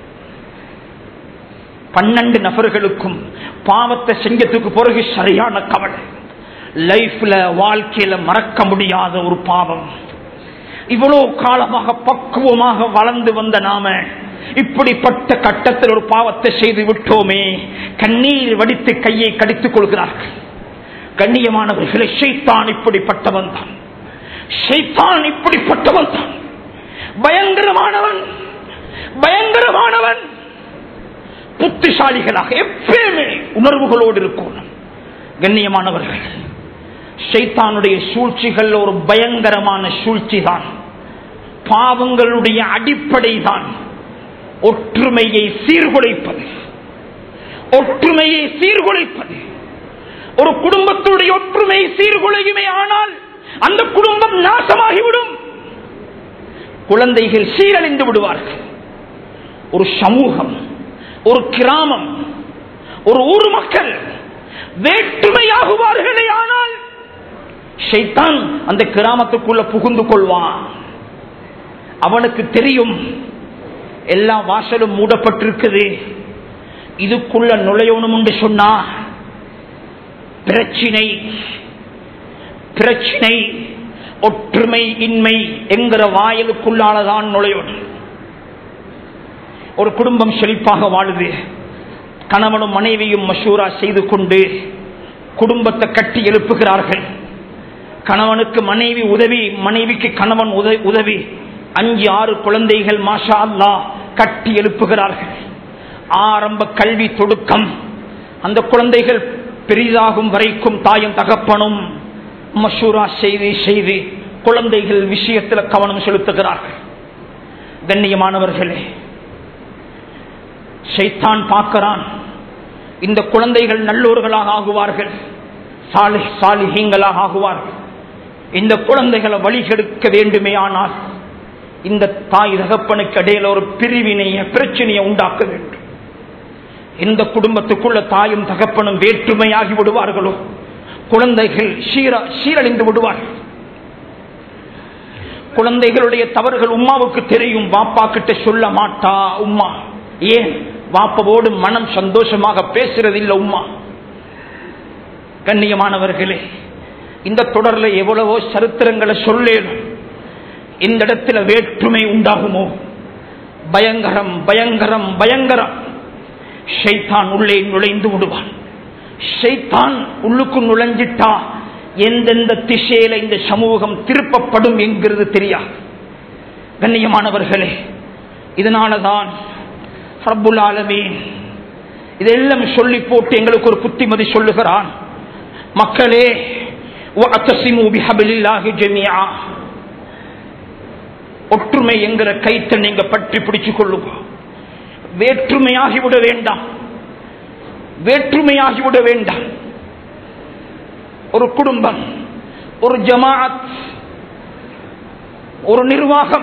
பன்னெண்டு நபர்களுக்கும் பாவத்தை செஞ்சதுக்கு பிறகு சரியான கவலை லைஃப்ல வாழ்க்கையில மறக்க முடியாத ஒரு பாவம் இவ்வளவு காலமாக பக்குவமாக வளர்ந்து வந்த நாம இப்படிப்பட்ட கட்டத்தில் ஒரு பாவத்தை செய்து விட்டோமே கண்ணீர் வடித்து கையை கடித்துக் கொள்கிறார்கள் கண்ணியமானவர்களை ஷைத்தான் இப்படிப்பட்டவன் தான் ஷைத்தான் இப்படிப்பட்டவன் தான் பயங்கரமானவன் பயங்கரமானவன் புத்திசாலிகளாக எப்பயுமே உணர்வுகளோடு இருக்கும் கண்ணியமானவர்கள் ஷைத்தானுடைய சூழ்ச்சிகள் ஒரு பயங்கரமான சூழ்ச்சி தான் பாவங்களுடைய அடிப்படை தான் ஒற்றுமையை சீர்குலைப்பது ஒற்றுமையை சீர்குலைப்பது ஒரு குடும்பத்துடைய ஒற்றுமை சீர்குலையுமே ஆனால் அந்த குடும்பம் நாசமாகிவிடும் குழந்தைகள் சீரழிந்து விடுவார்கள் ஒரு சமூகம் ஒரு கிராமம் ஒரு ஊர் மக்கள் வேற்றுமையாகுவார்களே ஆனால் ஷைத்தான் அந்த கிராமத்துக்குள்ள புகுந்து கொள்வான் அவனுக்கு தெரியும் எல்லா வாசலும் மூடப்பட்டிருக்குது இதுக்குள்ள நுழையணும் என்று சொன்னா பிரச்சினை பிரச்சினை ஒற்றுமை இன்மை என்கிற வாயிலுக்குள்ளாலதான் நுழையணும் ஒரு குடும்பம் செழிப்பாக வாழுது கணவனும் மனைவியும் மஷூரா செய்து கொண்டு குடும்பத்தை கட்டி எழுப்புகிறார்கள் கணவனுக்கு மனைவி உதவி மனைவிக்கு கணவன் உதவி அஞ்சு ஆறு குழந்தைகள் மாஷா அல்லா கட்டி எழுப்புகிறார்கள் ஆரம்ப கல்வி தொடுக்கம் அந்த குழந்தைகள் பெரிதாகும் வரைக்கும் தாயும் தகப்பனும் மஷூரா செய்து செய்து குழந்தைகள் விஷயத்தில் கவனம் செலுத்துகிறார்கள் கண்ணியமானவர்களே ஷைத்தான் பார்க்கிறான் இந்த குழந்தைகள் நல்லோர்களாக ஆகுவார்கள் சாலி சாலிஹீங்களாக ஆகுவார்கள் இந்த குழந்தைகளை வழிகெடுக்க வேண்டுமே ஆனால் இந்த தாய் தகப்பனுக்கு இடையில ஒரு பிரிவினைய பிரச்சனையை உண்டாக்க வேண்டும் எந்த குடும்பத்துக்குள்ள தாயும் தகப்பனும் வேற்றுமையாகி விடுவார்களோ குழந்தைகள் சீர சீரழிந்து விடுவார்கள் குழந்தைகளுடைய தவறுகள் உம்மாவுக்கு தெரியும் வாப்பா கிட்ட சொல்ல மாட்டா உம்மா ஏன் வாப்பவோடு மனம் சந்தோஷமாக பேசுறதில்லை உம்மா கண்ணியமானவர்களே இந்த தொடர்ல எவ்வளவோ சரித்திரங்களை சொல்லேனும் இந்த இடத்துல வேற்றுமை உண்டாகுமோ பயங்கரம் பயங்கரம் பயங்கரம் ஷைத்தான் உள்ளே நுழைந்து விடுவான் ஷைத்தான் உள்ளுக்கு நுழைஞ்சிட்டா எந்தெந்த திசையில இந்த சமூகம் திருப்பப்படும் என்கிறது தெரியாது கண்ணியமானவர்களே இதனாலதான் ரப்புல் ஆலமீன் இதெல்லாம் சொல்லி போட்டு எங்களுக்கு ஒரு புத்திமதி சொல்லுகிறான் மக்களே وَاعْتَصِمُوا بِحَبْلِ اللَّهِ جَمِيعًا ஒற்றுமை என்கிற கைத்தை நீங்க பற்றி பிடிச்சுக் கொள்ளுங்க வேற்றுமையாகிவிட வேண்டாம் வேற்றுமையாகிவிட வேண்டாம் ஒரு குடும்பம் ஒரு ஜமாஅத் ஒரு நிர்வாகம்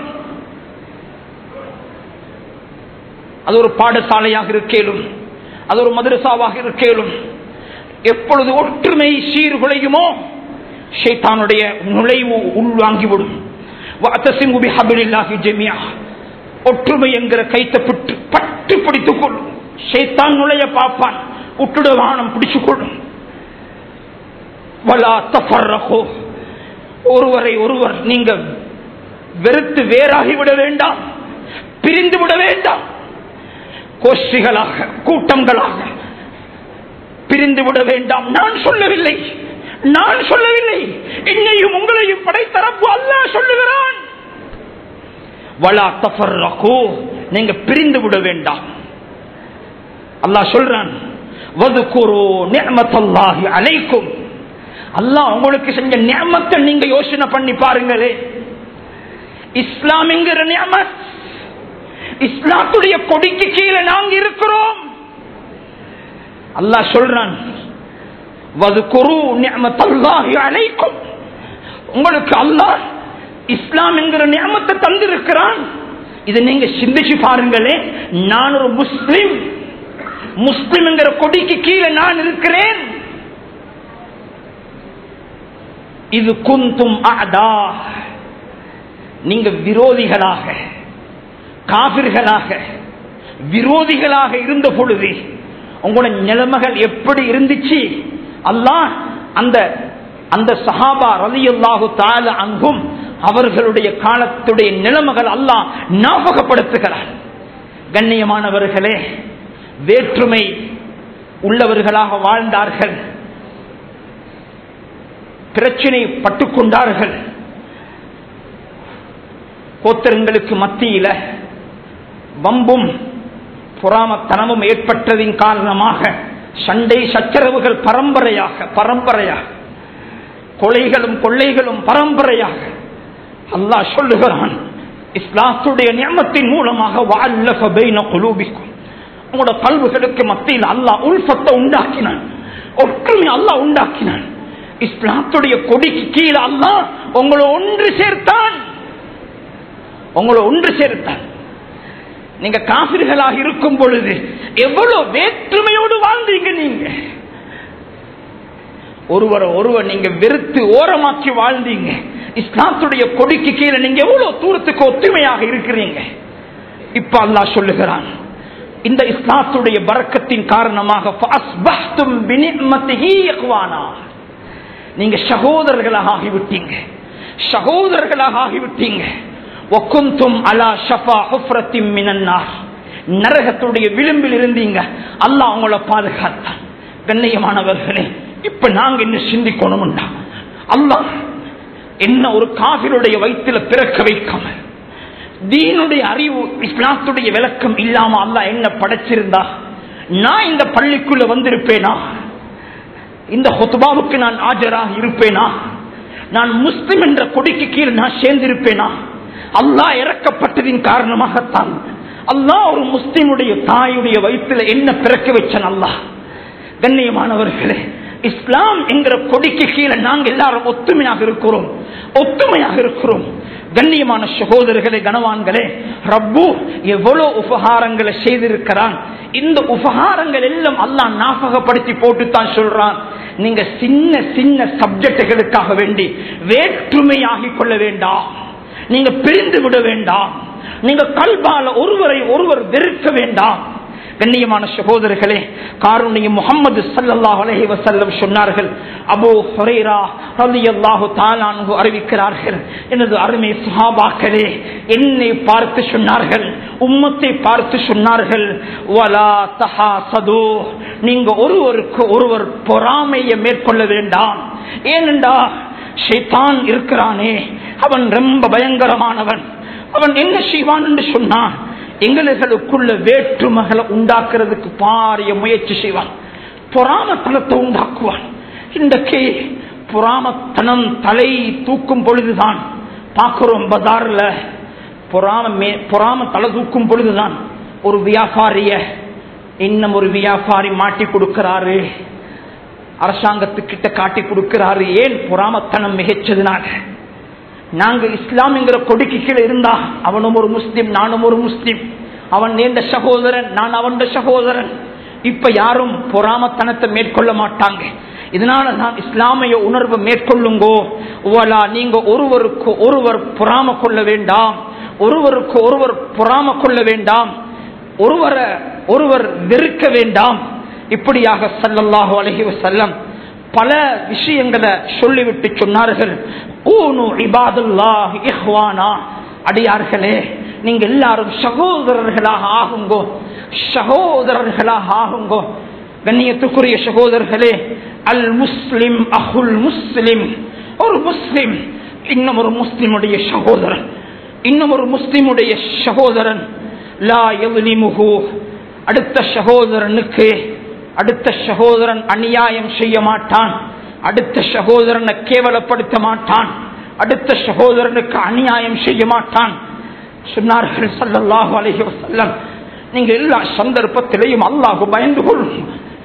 அது ஒரு பாடசாலையாக இருக்கேலும் அது ஒரு மதரசாவாக இருக்கேலும் எப்பொழுது ஒற்றுமை சீர்குலையுமோ ஷைத்தானுடைய நுழைவு உள்வாங்கிவிடும் வஅத்தசிமு பிஹபிலில்லாஹி ஜமீஆ ஒற்றுமை என்கிற கைத்தை பிட்டு பட்டு பிடித்துக் கொள்ளும் ஷைத்தான் நுழைய பார்ப்பான் உட்டுட வானம் பிடிச்சுக் கொள்ளும் வலா தஃபர்ரஹு ஒருவரை ஒருவர் நீங்க வெறுத்து வேறாகிவிட வேண்டாம் பிரிந்து விட வேண்டாம் கோஷ்டிகளாக கூட்டங்களாக பிரிந்து விட வேண்டாம் நான் சொல்லவில்லை நான் சொல்லவில்லை என்னையும் உங்களையும் படைத்தரப்பு அல்லாஹ் சொல்லுகிறான் வலா தஃபர்ரகு நீங்க பிரிந்து விட வேண்டாம் அல்லாஹ் சொல்றான் வதுகுரு நிஅமத்தல்லாஹி அலைக்கும் அல்லாஹ் உங்களுக்கு செஞ்ச நியமத்தை நீங்க யோசனை பண்ணி பாருங்களே இஸ்லாம்ங்கிற நியமத் இஸ்லாத்துடைய கொடிக்கு கீழே நாங்க இருக்கிறோம் அல்லாஹ் சொல்றான் வதுகுரு நியமத்தல்லாஹி அலைக்கும் உங்களுக்கு அல்லாஹ் இஸ்லாம் என்கிற நியமத்தை தந்திருக்கிறான் இதை நீங்க சிந்திச்சு பாருங்களே நான் ஒரு முஸ்லிம் முஸ்லிம் என்கிற கொடிக்கு கீழே நான் இருக்கிறேன் இது குந்தும் அடா நீங்க விரோதிகளாக காபிர்களாக விரோதிகளாக இருந்த பொழுது உங்களோட நிலைமைகள் எப்படி இருந்துச்சு அல்லாஹ் அந்த அந்த சஹாபா ரலியல்லாஹு தால அங்கும் அவர்களுடைய காலத்துடைய நிலைமைகள் அல்லாஹ் ஞாபகப்படுத்துகிறார் கண்ணியமானவர்களே வேற்றுமை உள்ளவர்களாக வாழ்ந்தார்கள் பிரச்சனை பட்டுக்கொண்டார்கள் கோத்திரங்களுக்கு மத்தியில வம்பும் புறாமத்தனமும் ஏற்பட்டதின் காரணமாக சண்டை சச்சரவுகள் பரம்பரையாக பரம்பரையாக கொலைகளும் கொள்ளைகளும் பரம்பரையாக அல்லாஹ் சொல்லுகிறான் இஸ்லாத்துடைய நியமத்தின் மூலமாக வால்லஃப பைன குலூபிக்கும் உங்களோட கல்விகளுக்கு மத்தியில் அல்லாஹ் உல்ஃபத்தை உண்டாக்கினான் ஒற்றுமை அல்லாஹ் உண்டாக்கினான் இஸ்லாத்துடைய கொடிக்கு கீழே அல்லாஹ் உங்களை ஒன்று சேர்த்தான் உங்களை ஒன்று சேர்த்தான் நீங்க காபிர்களாக இருக்கும் பொழுது எவ்வளவு வேற்றுமையோடு வாழ்ந்தீங்க நீங்க ஒருவரை ஒருவர் நீங்க வெறுத்து ஓரமாக்கி வாழ்ந்தீங்க இஸ்லாத்துடைய கொடிக்கு கீழே நீங்க எவ்வளவு தூரத்துக்கு ஒத்துமையாக இருக்கிறீங்க இப்ப அல்லாஹ் சொல்லுகிறான் இந்த இஸ்லாத்துடைய பறக்கத்தின் காரணமாக فَأَصْبَحْتُمْ بِنِعْمَتِهِ إِخْوَانًا. நீங்க சகோதரர்களாக ஆகிவிட்டீங்க சகோதரர்களாக ஆகிவிட்டீங்க ஒக்குந்தும் அலா ஷஃபா ஹுஃப்ரத்தின் மினன்னார் நரகத்துடைய விளிம்பில் இருந்தீங்க அல்லாஹ் அவங்கள பாதுகாத்தான் கண்ணியமானவர்களே இப்ப நாங்க என்ன சிந்திக்கணும்டா அல்லாஹ் என்ன ஒரு காவிருடைய வயிற்றுல பிறக்க வைக்காமல் தீனுடைய அறிவு இஸ்லாத்துடைய விளக்கம் இல்லாம அல்லாஹ் என்ன படைச்சிருந்தா நான் இந்த பள்ளிக்குள்ள வந்திருப்பேனா இந்த ஹொத்துபாவுக்கு நான் ஆஜராக இருப்பேனா நான் முஸ்லிம் என்ற கொடிக்கு கீழ் நான் சேர்ந்திருப்பேனா அல்லாஹ் இறக்கப்பட்டதின் காரணமாகத்தான் அல்லாஹ் ஒரு முஸ்லிமுடைய தாயுடைய வயிற்றுல என்ன பிறக்க வச்சான் அல்லாஹ் கண்ணியமானவர்களே இஸ்லாம் என்கிற கொடிக்கு கீழே நாங்கள் எல்லாரும் ஒத்துமையாக இருக்கிறோம் ஒத்துமையாக இருக்கிறோம் கண்ணியமான சகோதரர்களே கனவான்களே ரப்பு எவ்வளவு உபகாரங்களை செய்திருக்கிறான் இந்த உபகாரங்கள் எல்லாம் அல்லாஹ் ஞாபகப்படுத்தி போட்டுத்தான் சொல்றான் நீங்க சின்ன சின்ன சப்ஜெக்டுகளுக்காக வேண்டி வேற்றுமையாகிக் கொள்ள வேண்டாம் நீங்க பிரிந்து விட வேண்டாம் நீங்க கல்பால ஒருவரை ஒருவர் வெறுக்க வேண்டாம் கண்ணியமான சகோதரர்களே காருண்ய முகமது சல்லல்லாஹு அலைஹி வஸல்லம் சொன்னார்கள் அபூ ஹுரைரா ரலியல்லாஹு தஆலா அன்ஹு அறிவிக்கிறார்கள் எனது அருமை சஹாபாக்களே என்னை பார்த்து சொன்னார்கள் உம்மத்தை பார்த்து சொன்னார்கள் வலா தஹாசது நீங்க ஒருவருக்கு ஒருவர் பொறாமையை மேற்கொள்ள வேண்டாம் ஏனென்றா ஷைத்தான் இருக்கிறானே அவன் ரொம்ப பயங்கரமானவன் அவன் என்ன செய்வான் என்று சொன்னான் எங்களுக்குள்ள வேற்றுமைகளை உண்டாக்குறதுக்கு பாரிய முயற்சி செய்வான் பொறாமத்தனத்தை உண்டாக்குவான் இன்றைக்கு பொறாமத்தனம் தலை தூக்கும் பொழுதுதான் பார்க்கிறோம் பஜார்ல பொறாம மே- பொறாம தலை தூக்கும் பொழுதுதான் ஒரு வியாபாரிய இன்னும் ஒரு வியாபாரி மாட்டி கொடுக்கிறாரு அரசாங்கத்துக்கிட்ட காட்டி கொடுக்கிறாரு ஏன் பொறாமத்தனம் மிகச்சதுனால நாங்க இஸ்லாம் என்கிற கொடிக்கு கீழே இருந்தா அவனும் ஒரு முஸ்லிம் நானும் ஒரு முஸ்லிம் அவன் நேர்ந்த சகோதரன் நான் அவன் சகோதரன் இப்ப யாரும் பொறாமத்தனத்தை மேற்கொள்ள மாட்டாங்க இதனால நான் இஸ்லாமிய உணர்வு மேற்கொள்ளுங்கோ ஓலா நீங்க ஒருவருக்கு ஒருவர் பொறாம கொள்ள வேண்டாம் ஒருவருக்கு ஒருவர் பொறாம கொள்ள வேண்டாம் ஒருவரை ஒருவர் வெறுக்க வேண்டாம் இப்படியாக சல்லல்லாஹு அலைஹி வஸல்லம் பல விஷயங்களை சொல்லிவிட்டு சொன்னார்கள் ஊனு இபாதுல்லாஹ் இஹ்வானா அடியார்களே நீங்க எல்லாரும் சகோதரர்களாக ஆகுங்கோ சகோதரர்களாக ஆகுங்கோ கண்ணியத்துக்குரிய சகோதரர்களே அல் முஸ்லிம் அஹுல் முஸ்லிம் ஒரு முஸ்லிம் இன்னும் ஒரு முஸ்லிமுடைய சகோதரன் இன்னும் ஒரு முஸ்லிமுடைய சகோதரன் லா எவ்லிமுகு அடுத்த சகோதரனுக்கு அடுத்த சகோதரன் அநியாயம் செய்ய மாட்டான் அடுத்த சகோதரனை கேவலப்படுத்த மாட்டான் அடுத்த சகோதரனுக்கு அநியாயம் செய்ய மாட்டான் சொன்னார்கள் ஸல்லல்லாஹு அலைஹி வஸல்லம் நீங்க எல்லா சந்தர்ப்பத்திலையும் அல்லாஹ் பயந்து கொள்ளும்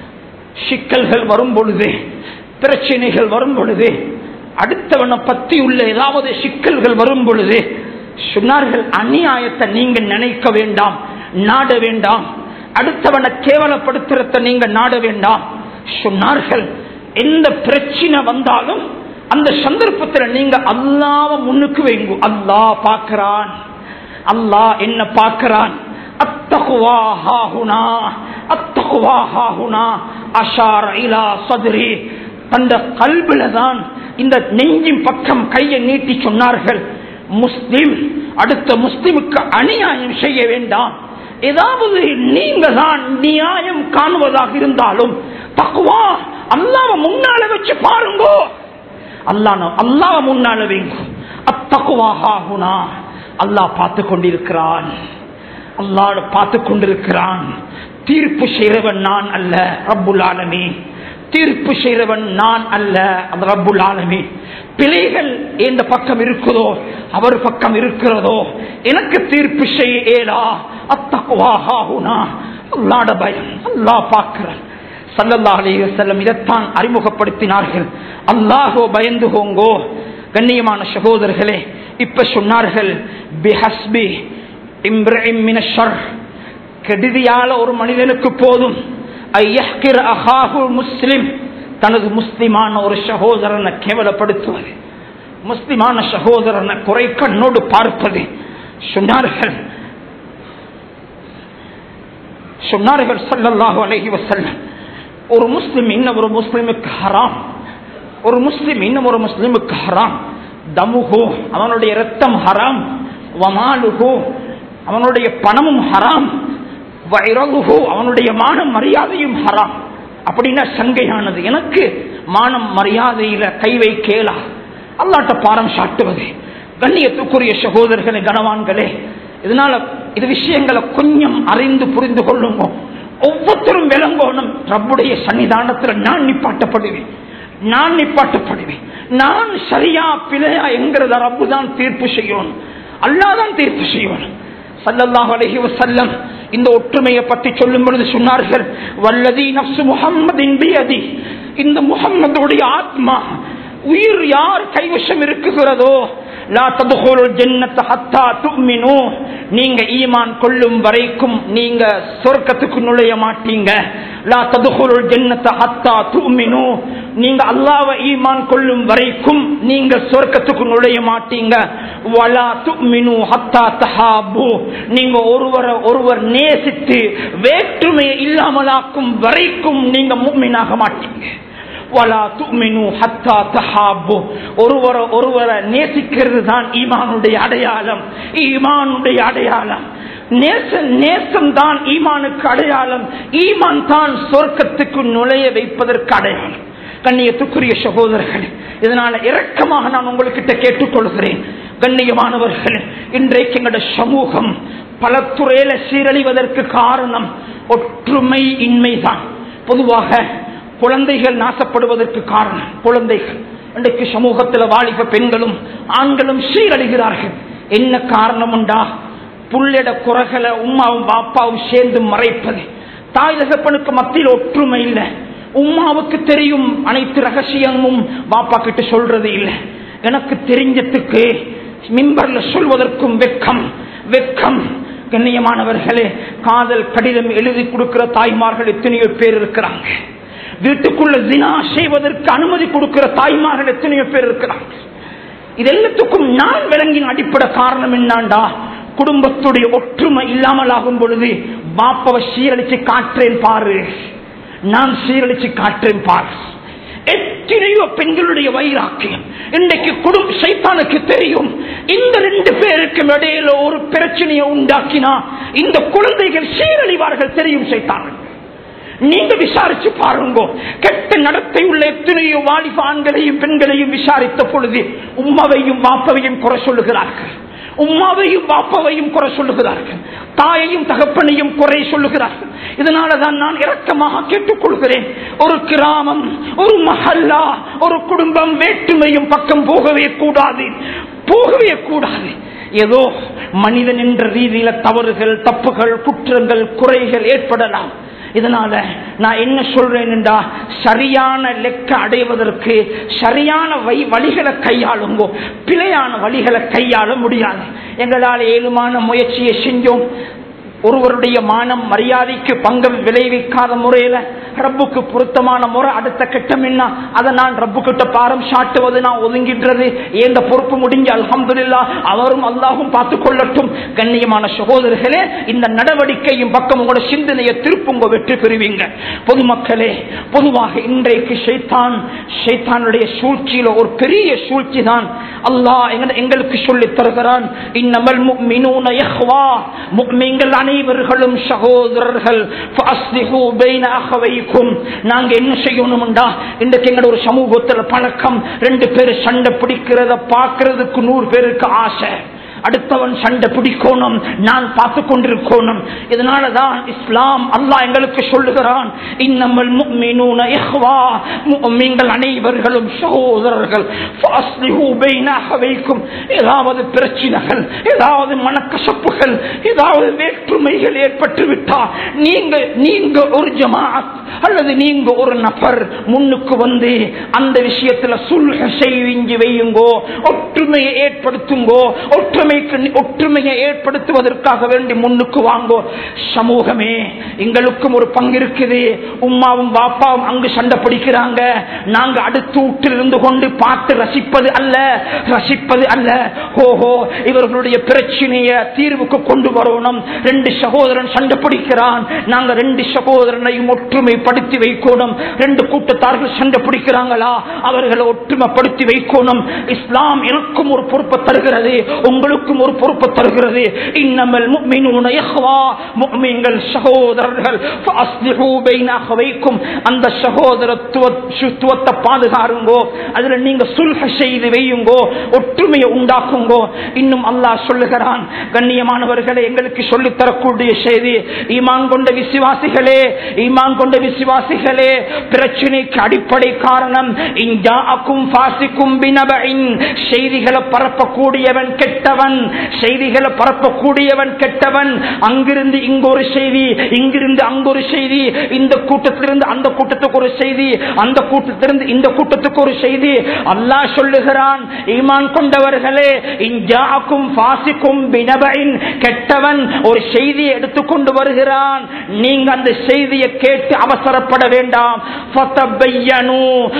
சிக்கல்கள் வரும் பொழுது பிரச்சனைகள் வரும் பொழுது அடுத்தவனை பத்தி உள்ள ஏதாவது சிக்கல்கள் வரும் பொழுது சொன்னார்கள் அநியாயத்தை நீங்க நினைக்க வேண்டாம் நாட வேண்டாம் அடுத்தவனை கேவலப்படுத்துறத நீங்க நாட வேண்டாம் சொன்னார்கள் எந்த பிரச்சனை வந்தாலும் அந்த சந்தர்ப்பத்தில் நீங்க அல்லாவ முன்னுக்கு வைங்க அல்லாஹ் பார்க்கிறான் அல்லாஹ் என்ன பார்க்கிறான் அத்தகுவா ஹாஹுனா அத்தகுவா ஹாஹுனா அஷார இலா சதுரி அந்த கல்வில தான் இந்த நெஞ்சின் பக்கம் கையை நீட்டி சொன்னார்கள் முஸ்லிம் அடுத்த முஸ்லிமுக்கு அநியாயம் செய்ய வேண்டாம் ஏதாவது நீங்க தான் நியாயம் காணுவதாக இருந்தாலும் தக்குவா அல்லாவ முன்னால வச்சு பாருங்கோ அல்லாஹ் அல்லாஹ் முன்னால வைங்க அத்தகுவாகுனா அல்லாஹ் பார்த்து கொண்டிருக்கிறான் அல்லாஹ் பார்த்து கொண்டிருக்கிறான் தீர்ப்பு செய்றவன் நான் அல்ல ரப்புல் ஆலமீ தீர்ப்பு செய்றவன் நான் அல்ல அந்த ரப்புல் ஆலமீ பிழைகள் எந்த பக்கம் இருக்குதோ அவர் பக்கம் இருக்கிறதோ எனக்கு தீர்ப்பு செய்ய ஏலா அத்தகுவாகுனா அல்லாட பயம் அல்லாஹ் பார்க்கிறான் சல்லல்லா அலி வசல்லம் இதைத்தான் அறிமுகப்படுத்தினார்கள் அல்லாஹோ பயந்து போங்கோ கண்ணியமான சகோதரர்களே இப்ப சொன்னார்கள் பிஹஸ்பி இம்ரஇம் மின ஷர் கெடுதியால ஒரு மனிதனுக்கு போதும் ஐயஹ்கிர் அஹாஹு முஸ்லிம் தனது முஸ்லிமான ஒரு சகோதரனை கேவலப்படுத்துவது முஸ்லிமான சகோதரனை குறை கண்ணோடு பார்ப்பது சொன்னார்கள் சொன்னார்கள் சல்லல்லாஹு அலைஹி வஸல்லம் ஒரு முஸ்லிம் இன்னும் ஒரு முஸ்லிமுக்கு ஹராம் ஒரு முஸ்லிம் இன்னும் ஒரு முஸ்லிமுக்கு ஹராம் தமுஹோ அவனுடைய ரத்தம் ஹராம் வமாலுஹோ அவனுடைய பணமும் ஹராம் வைரகுஹோ அவனுடைய மானம் மரியாதையும் ஹராம் அப்படின்னா சங்கையானது எனக்கு மானம் மரியாதையில கை வைக்கலா அல்லாட்ட பாரம் சாட்டுவது கண்ணியத்துக்குரிய சகோதரர்களே கனவான்களே இதனால இது விஷயங்களை கொஞ்சம் அறிந்து புரிந்து கொள்ளுங்க ஒவ்வொருத்தரும் விளங்கோணும் ரப்புடைய சன்னிதானத்துல நான் நிப்பாட்டப்படுவேன் நான் நிப்பாட்டப்படுவேன் நான் சரியா பிழையா என்கிறத ரப்பு தான் தீர்ப்பு செய்யணும் அல்லாதான் தீர்ப்பு செய்யணும் சல்லல்லாஹு அலைஹி வஸல்லம் இந்த ஒற்றுமையை பற்றி சொல்லும் பொழுது சொன்னார்கள் வல்லதி நப்சு முஹம்மதின் பியதி இந்த முஹம்மதுடைய ஆத்மா உயிர் யார் கைவசம் இருக்குகிறதோ லா ததுகுலுல் ஜன்னத்த ஹத்தா துமினு நீங்க ஈமான் கொள்ளும் வரைக்கும் நீங்க சொர்க்கத்துக்கு நுழைய மாட்டீங்க லா ததுகுலுல் ஜன்னத்த ஹத்தா துமினு நீங்க அல்லாஹ்வை ஈமான் கொள்ளும் வரைக்கும் நீங்க சொர்க்கத்துக்கு நுழைய மாட்டீங்க வலா துமினு ஹத்தா தஹாபு நீங்க ஒருவரை ஒருவர் நேசித்து வேற்றுமையை இல்லாமலாக்கும் வரைக்கும் நீங்க முக்மீனாக மாட்டீங்க வலா துமினு ஹத்தா தஹாபு ஒருவரை ஒருவரை நேசிக்கிறது தான் ஈமானுடைய அடையாளம் ஈமானுடைய அடையாளம் நேச நேசம் தான் ஈமானுக்கு அடையாளம் ஈமான் தான் சொர்க்கத்துக்கு நுழைய வைப்பதற்கு அடையாளம் கண்ணியத்துக்குரிய சகோதரர்கள் இதனால இரக்கமாக நான் உங்கள்கிட்ட கேட்டுக்கொள்கிறேன் கண்ணியமானவர்கள் இன்றைக்கு எங்களுடைய சமூகம் பல துறையில சீரழிவதற்கு காரணம் ஒற்றுமை இன்மைதான் பொதுவாக குழந்தைகள் நாசப்படுவதற்கு காரணம் குழந்தைகள் இன்றைக்கு சமூகத்தில் வாலிப பெண்களும் ஆண்களும் சீரழிகிறார்கள் என்ன காரணம் உண்டா புள்ளிட குறைகளை உமாவும் பாப்பாவும் சேர்ந்து மறைப்பது தாய் தகப்பனுக்கு மத்தியில் ஒற்றுமை இல்லை உமாவுக்கு தெரியும் அனைத்து ரகசியமும் பாப்பா கிட்ட சொல்றது இல்லை எனக்கு தெரிஞ்சதுக்கு மிம்பர்ல சொல்வதற்கும் வெக்கம் வெக்கம் கண்ணியமானவர்களே காதல் கடிதம் எழுதி கொடுக்கிற தாய்மார்கள் எத்தனையோ பேர் இருக்கிறாங்க வீட்டுக்குள்ள தினா செய்வதற்கு அனுமதி கொடுக்கிற தாய்மார்கள் எத்தனையோ பேர் இருக்கிறாங்க இது எல்லாத்துக்கும் நான் விளங்கின அடிப்படை காரணம் என்னாண்டா குடும்பத்துடைய ஒற்றுமை இல்லாமல் ஆகும் பொழுது பாப்பாவை சீரழிச்சு காற்றேன் பாரு நான் சீரழிச்சு காற்றேன் பாரு எத்தனையோ பெண்களுடைய வைராக்கியம் இன்றைக்கு குடும்ப சைத்தானுக்கு தெரியும் இந்த ரெண்டு பேருக்கும் இடையில ஒரு பிரச்சனையை உண்டாக்கினா இந்த குழந்தைகள் சீரழிவார்கள் தெரியும் சைத்தானுக்கு நீங்க விசாரிச்சு பாருங்க கெட்ட நடத்தை உள்ள எத்தனையோ வாலிப ஆண்களையும் பெண்களையும் விசாரித்த பொழுது உம்மாவையும் பாப்பவையும் குறை சொல்லுகிறார்கள் உம்மாவையும் பாப்பாவையும் குறை சொல்லுகிறார்கள் தாயையும் தகப்பனையும் குறை சொல்லுகிறார்கள் இதனாலதான் நான் இரக்கமாக கேட்டுக்கொள்கிறேன் ஒரு கிராமம் ஒரு மஹல்லா ஒரு குடும்பம் வேற்றுமையும் பக்கம் போகவே கூடாது போகவே கூடாது ஏதோ மனிதன் என்ற ரீதியில தவறுகள் தப்புகள் குற்றங்கள் குறைகள் ஏற்படலாம் இதனால நான் என்ன சொல்றேன் என்றா சரியான லெக்க அடைவதற்கு சரியான வை வழிகளை கையாளுங்கோ பிழையான வழிகளை கையாள முடியாது எங்களால் ஏழுமான முயற்சியை செஞ்சோம் ஒருவருடைய மானம் மரியாதைக்கு பங்கம் விளைவிக்காத முறையில ரப்புக்கு பொருத்தமான முறை அடுத்த கட்டம் என்ன அதை நான் ரப்பு கிட்ட பாரம் சாட்டுவது நான் ஒதுங்கின்றது எந்த பொறுப்பு முடிஞ்ச அல்ஹம்துல்லா அவரும் அல்லாஹும் பார்த்து கொள்ளட்டும் கண்ணியமான சகோதரர்களே இந்த நடவடிக்கையும் பக்கம் உங்களோட சிந்தனையை திருப்புங்க வெற்றி பெறுவீங்க பொதுமக்களே பொதுவாக இன்றைக்கு ஷைத்தான் ஷைத்தானுடைய சூழ்ச்சியில ஒரு பெரிய சூழ்ச்சி தான் அல்லாஹ் எங்களுக்கு சொல்லி தருகிறான் இன்னமல் முக்மினூன யஹ்வா முக்மீன்கள் அனைவர்களும் சகோதரர்கள் நாங்க என்ன செய்யணும்டா இன்றைக்கு எங்களோட ஒரு சமூகத்தில் பழக்கம் ரெண்டு பேர் சண்டை பிடிக்கிறத பாக்குறதுக்கு நூறு பேருக்கு ஆசை அடுத்தவன் சண்டை பிடிக்கணும் நான் பார்த்து கொண்டிருக்கணும் இதனாலதான் இஸ்லாம் அல்லாஹ் எங்களுக்கு சொல்லுகிறான் இன்னமல் முக்மினூன இஹ்வா முக்மீன்கள் அனைவர்களும் சகோதரர்கள் ஃபாஸ்லிஹு பைனஹ வைக்கும் ஏதாவது பிரச்சனைகள் ஏதாவது மனக்கசப்புகள் ஏதாவது வேற்றுமைகள் ஏற்பட்டு விட்டா நீங்க நீங்க ஒரு ஜமாத் அல்லது நீங்க ஒரு நபர் முன்னுக்கு வந்து அந்த விஷயத்துல சுல்ஹ செய்விஞ்சு வையுங்கோ ஒற்றுமையை ஏற்படுத்துங்கோ ஒற்றுமை ஒற்றுமைக்கு ஒற்றுமையை ஏற்படுத்துவதற்காக வேண்டி முன்னுக்கு வாங்கோ சமூகமே எங்களுக்கும் ஒரு பங்கு இருக்குது உமாவும் பாப்பாவும் அங்கு சண்டை பிடிக்கிறாங்க நாங்க அடுத்து வீட்டில் இருந்து கொண்டு பார்த்து ரசிப்பது அல்ல ரசிப்பது அல்ல ஓஹோ இவர்களுடைய பிரச்சனைய தீர்வுக்கு கொண்டு வரணும் ரெண்டு சகோதரன் சண்டை பிடிக்கிறான் நாங்க ரெண்டு சகோதரனையும் ஒற்றுமைப்படுத்தி வைக்கணும் ரெண்டு கூட்டத்தார்கள் சண்டை பிடிக்கிறாங்களா அவர்களை ஒற்றுமைப்படுத்தி வைக்கணும் இஸ்லாம் எனக்கும் ஒரு பொறுப்பை தருகிறது உங்களுக்கு உங்களுக்கும் ஒரு பொறுப்பு தருகிறது இன்னமல் முக்மினூன இஹ்வா முக்மீன்கள் சகோதரர்கள் ஃபஅஸ்லிஹு பைன அஹவைக்கும் அந்த சகோதரத்துவ சுத்துவத்தை பாதுகாருங்கோ அதுல நீங்க சுல்ஹ செய்து வையுங்கோ ஒற்றுமையை உண்டாக்குங்கோ இன்னும் அல்லாஹ் சொல்லுகிறான் கண்ணியமானவர்களை எங்களுக்கு சொல்லித் தரக்கூடிய செய்தி ஈமான் கொண்ட விசுவாசிகளே ஈமான் கொண்ட விசுவாசிகளே பிரச்சனைக்கு அடிப்படை காரணம் இஞ்சாக்கும் பாசிக்கும் பினபின் செய்திகளை பரப்பக்கூடியவன் கெட்டவன் கெட்டவன் செய்திகளை பரப்பக்கூடியவன் கெட்டவன் அங்கிருந்து இங்க ஒரு செய்தி இங்கிருந்து அங்க ஒரு செய்தி இந்த கூட்டத்திலிருந்து அந்த கூட்டத்துக்கு ஒரு செய்தி அந்த கூட்டத்திலிருந்து இந்த கூட்டத்துக்கு ஒரு செய்தி அல்லாஹ் சொல்லுகிறான் ஈமான் கொண்டவர்களே இஞ்சாக்கும் பாசிக்கும் பினபைன் கெட்டவன் ஒரு செய்தியை எடுத்துக்கொண்டு வருகிறான் நீங்க அந்த செய்தியை கேட்டு அவசரப்பட வேண்டாம் ஃபதபையனு,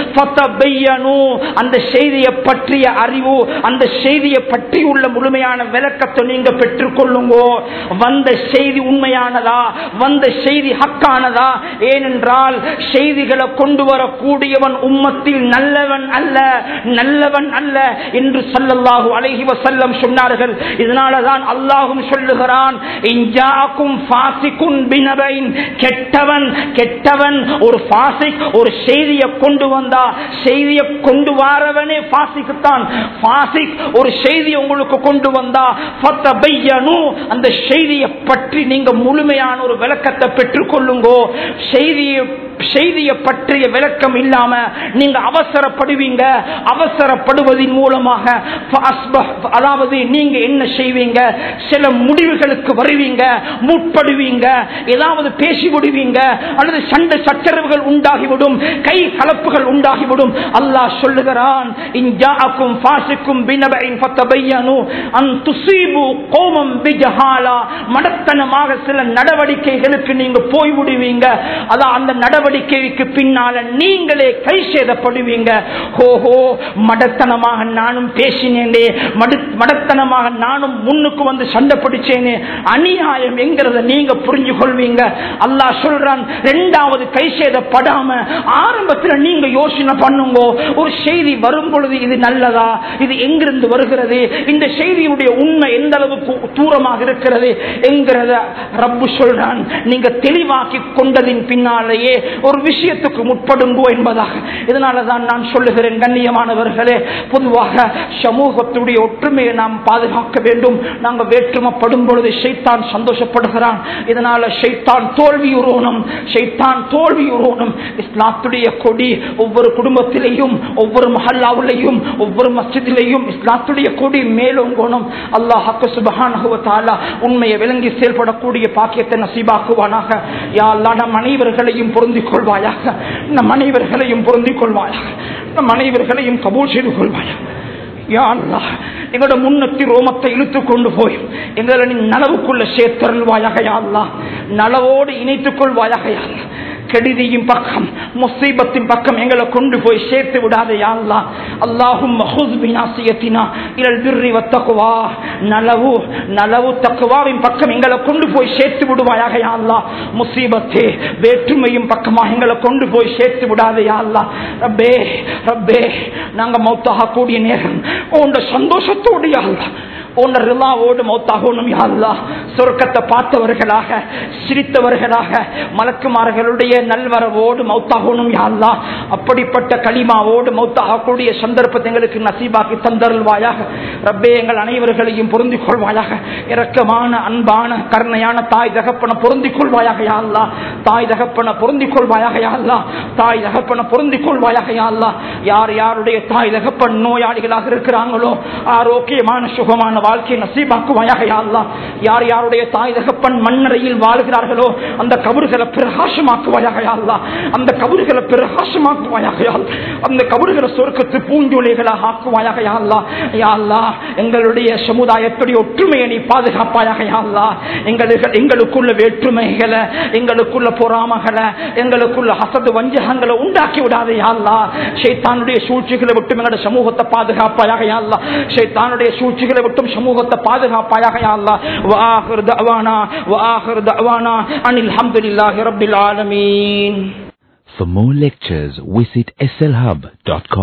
ஃபதபையனு. அந்த செய்தியை பற்றிய அறிவு அந்த செய்தியை பற்றி உள்ள முழுமையான விளக்கத்தை நீங்க பெற்றுக்கொள்ளுங்க வந்த செய்தி உண்மையானதா வந்த செய்தி ஹக்கானதா ஏனென்றால் செய்திகளை கொண்டு வரக்கூடியவன் உம்மத்தில் நல்லவன் அல்ல நல்லவன் அல்ல என்று சல்லல்லாஹு அலைஹி வஸல்லம் சொன்னார்கள் இதனாலதான் அல்லாஹும் சொல்லுகிறான் இஞ்சாக்கும் ஃபாசிக்குன் பினபைன் கெட்டவன் கெட்டவன் ஒரு ஃபாசிக் ஒரு செய்தியை கொண்டு வந்தா செய்தியை கொண்டு வாரவனே ஃபாசிக்குத்தான் ஃபாசிக் ஒரு செய்தியை உங்களுக்கு கொண்டு வந்தா ஃபத்தபையனு அந்த செய்தியை பற்றி நீங்க முழுமையான ஒரு விளக்கத்தை பெற்றுக்கொள்ளுங்கோ செய்தியை செய்தியை பற்றிய விளக்கம் இல்லாம நீங்க அவசரப்படுவீங்க அவசரப்படுவதன் மூலமாக ஃபஅஸ்பஹ், அதாவது நீங்க என்ன செய்வீங்க சில முடிவுகளுக்கு வருவீங்க முற்படுவீங்க ஏதாவது பேசி விடுவீங்க அல்லது சண்டை சச்சரவுகள் உண்டாகிவிடும் கை கலப்புகள் உண்டாகிவிடும் அல்லாஹ் சொல்லுகிறான் இன்ஜாஅக்கும் ஃபாசிக்கும் பினபைன் ஃபத்தபையனு அன் துஸீபு கௌமம் பிஜஹாலா மடத்தனமாக சில நடவடிக்கைகளுக்கு நீங்க போய் விடுவீங்க அதான் அந்த நடவடிக்கைக்கு பின்னால நீங்களே கை சேதப்படுவீங்க ஹோஹோ மடத்தனமாக நானும் பேசினேனே மடு- மடத்தனமாக நானும் முன்னுக்கு வந்து சண்டை பிடிச்சேனே அநியாயம் என்கிறத நீங்க புரிஞ்சு கொள்வீங்க அல்லாஹ் சொல்றான் ரெண்டாவது கை சேதப்படாம ஆரம்பத்துல நீங்க யோசனை பண்ணுங்க ஒரு செய்தி வரும் பொழுது இது நல்லதா இது எங்கிருந்து வருகிறது இந்த செய்தியுடைய உண்மை எந்த அளவுக்கு தூரமாக இருக்கிறது என்கிறத ரப்பு சொல்றான் நீங்க தெளிவாக்கி கொண்டதின் பின்னாலேயே ஒரு விஷயத்துக்கு முற்படுங்கோ என்பதாக இதனாலதான் நான் சொல்லுகிறேன் கண்ணியமானவர்களே பொதுவாக சமூகத்துடைய ஒற்றுமையை நாம் பாதுகாக்க வேண்டும் நாங்கள் வேற்றுமைப்படும் பொழுது ஷைத்தான் சந்தோஷப்படுகிறான் இதனால ஷைத்தான் தோல்வியுறோனும் ஷைத்தான் தோல்வியுறோனும் இஸ்லாத்துடைய கொடி ஒவ்வொரு குடும்பத்திலேயும் ஒவ்வொரு மஹல்லாவிலையும் ஒவ்வொரு மஸ்ஜிதிலையும் இஸ்லாத்துடைய கொடி மேலோங்கணும் அல்லாஹ் சுபஹானஹு வ தஆலா உண்மையை விளங்கி செயல்படக்கூடிய பாக்கியத்தை நசீபாக்குவானாக யா அல்லாஹ் நம் அனைவர்களையும் பொருந்திக் கொள்வாயாக நம் அனைவர்களையும் பொருந்திக் கொள்வாயாக நம் அனைவர்களையும் கபூல் செய்து கொள்வாயாக யா அல்லாஹ், எங்களோட முன்னத்தி ரோமத்தை இழுத்து கொண்டு போய் எங்களை நீ நலவுக்குள்ள சேர்த்தருள்வாயாக யா அல்லாஹ். நலவோடு இணைத்துக் கொள்வாயாக யா அல்லாஹ். கெடுதியின் பக்கம் முசீபத்தின் பக்கம் எங்களை கொண்டு போய் சேர்த்து விடாதே யா அல்லாஹ். அல்லாஹும் மஹூஸ் பினாசியத்தினா இலல் பிர்ரி வத்தக்குவா நலவு நலவு தக்குவாவின் பக்கம் எங்களை கொண்டு போய் சேர்த்து விடுவாயாக யா அல்லாஹ். முசீபத்தே வேற்றுமையும் பக்கமாக எங்களை கொண்டு போய் சேர்த்து விடாதே யா அல்லாஹ். ரப்பே ரப்பே நாங்க மௌத்தாக கூடிய நேரம் உண்ட சந்தோஷத்தோடு யா அல்லாஹ். உன்னை ரிலாவோடு மௌத்தாகணும் யா அல்லாஹ். சொர்க்கத்தை பார்த்தவர்களாக சிரித்தவர்களாக மலக்குமார்களுடைய நல்வரவோடு மௌத்தாகணும் யா அல்லாஹ். அப்படிப்பட்ட களிமாவோடு மௌத்தாகக்கூடிய சந்தர்ப்பத்தை எங்களுக்கு நசீபாக்கி தந்தருள்வாயாக ரப்பே எங்கள் அனைவர்களையும் பொருந்திக் கொள்வாயாக இரக்கமான அன்பான கருணையான தாய் தகப்பன பொருந்திக் கொள்வாயாக யா அல்லாஹ். தாய் தகப்பன பொருந்திக் கொள்வாயாக யா அல்லாஹ். தாய் தகப்பன பொருந்திக் கொள்வாயாக யா அல்லாஹ். யார் யாருடைய தாய் தகப்பன் நோயாளிகளாக இருக்கிறாங்களோ ஆரோக்கியமான சுகமான வாழ்க்கையை நசீபாக்குவாயாக யா அல்லாஹ். யார் யாருடைய தாய் தகப்பன் மண்ணறையில் வாழ்கிறார்களோ அந்த கபறுகளை பிரகாசமாக்குவாயாக யா அல்லாஹ். அந்த கபறுகளை பிரகாசமாக்குவாயாக யா அல்லாஹ். அந்த கபறுகளை சொர்க்கத்து பூஞ்சோலைகளாக ஆக்குவாயாக யா அல்லாஹ். யா அல்லாஹ், எங்களுடைய சமுதாயத்துடைய ஒற்றுமையை நீ பாதுகாப்பாயாக யா அல்லாஹ். எங்களுக்கு எங்களுக்குள்ள வேற்றுமைகளை எங்களுக்குள்ள பொறாமகளை எங்களுக்குள்ள ஹசது வஞ்சகங்களை உண்டாக்கி விடாதே யா அல்லாஹ். ஷைத்தானுடைய சூழ்ச்சிகளை விட்டு எங்களுடைய சமூகத்தை பாதுகாப்பாயாக யா அல்லாஹ். ஷைத்தானுடைய சூழ்ச்சிகளை விட்டும் சமூகத்தை பாதுகாப்பாயாக யா அல்லாஹ். وآخر دعوانا وآخر دعوانا أن الحمد لله رب العالمين For more lectures, visit slhub.com.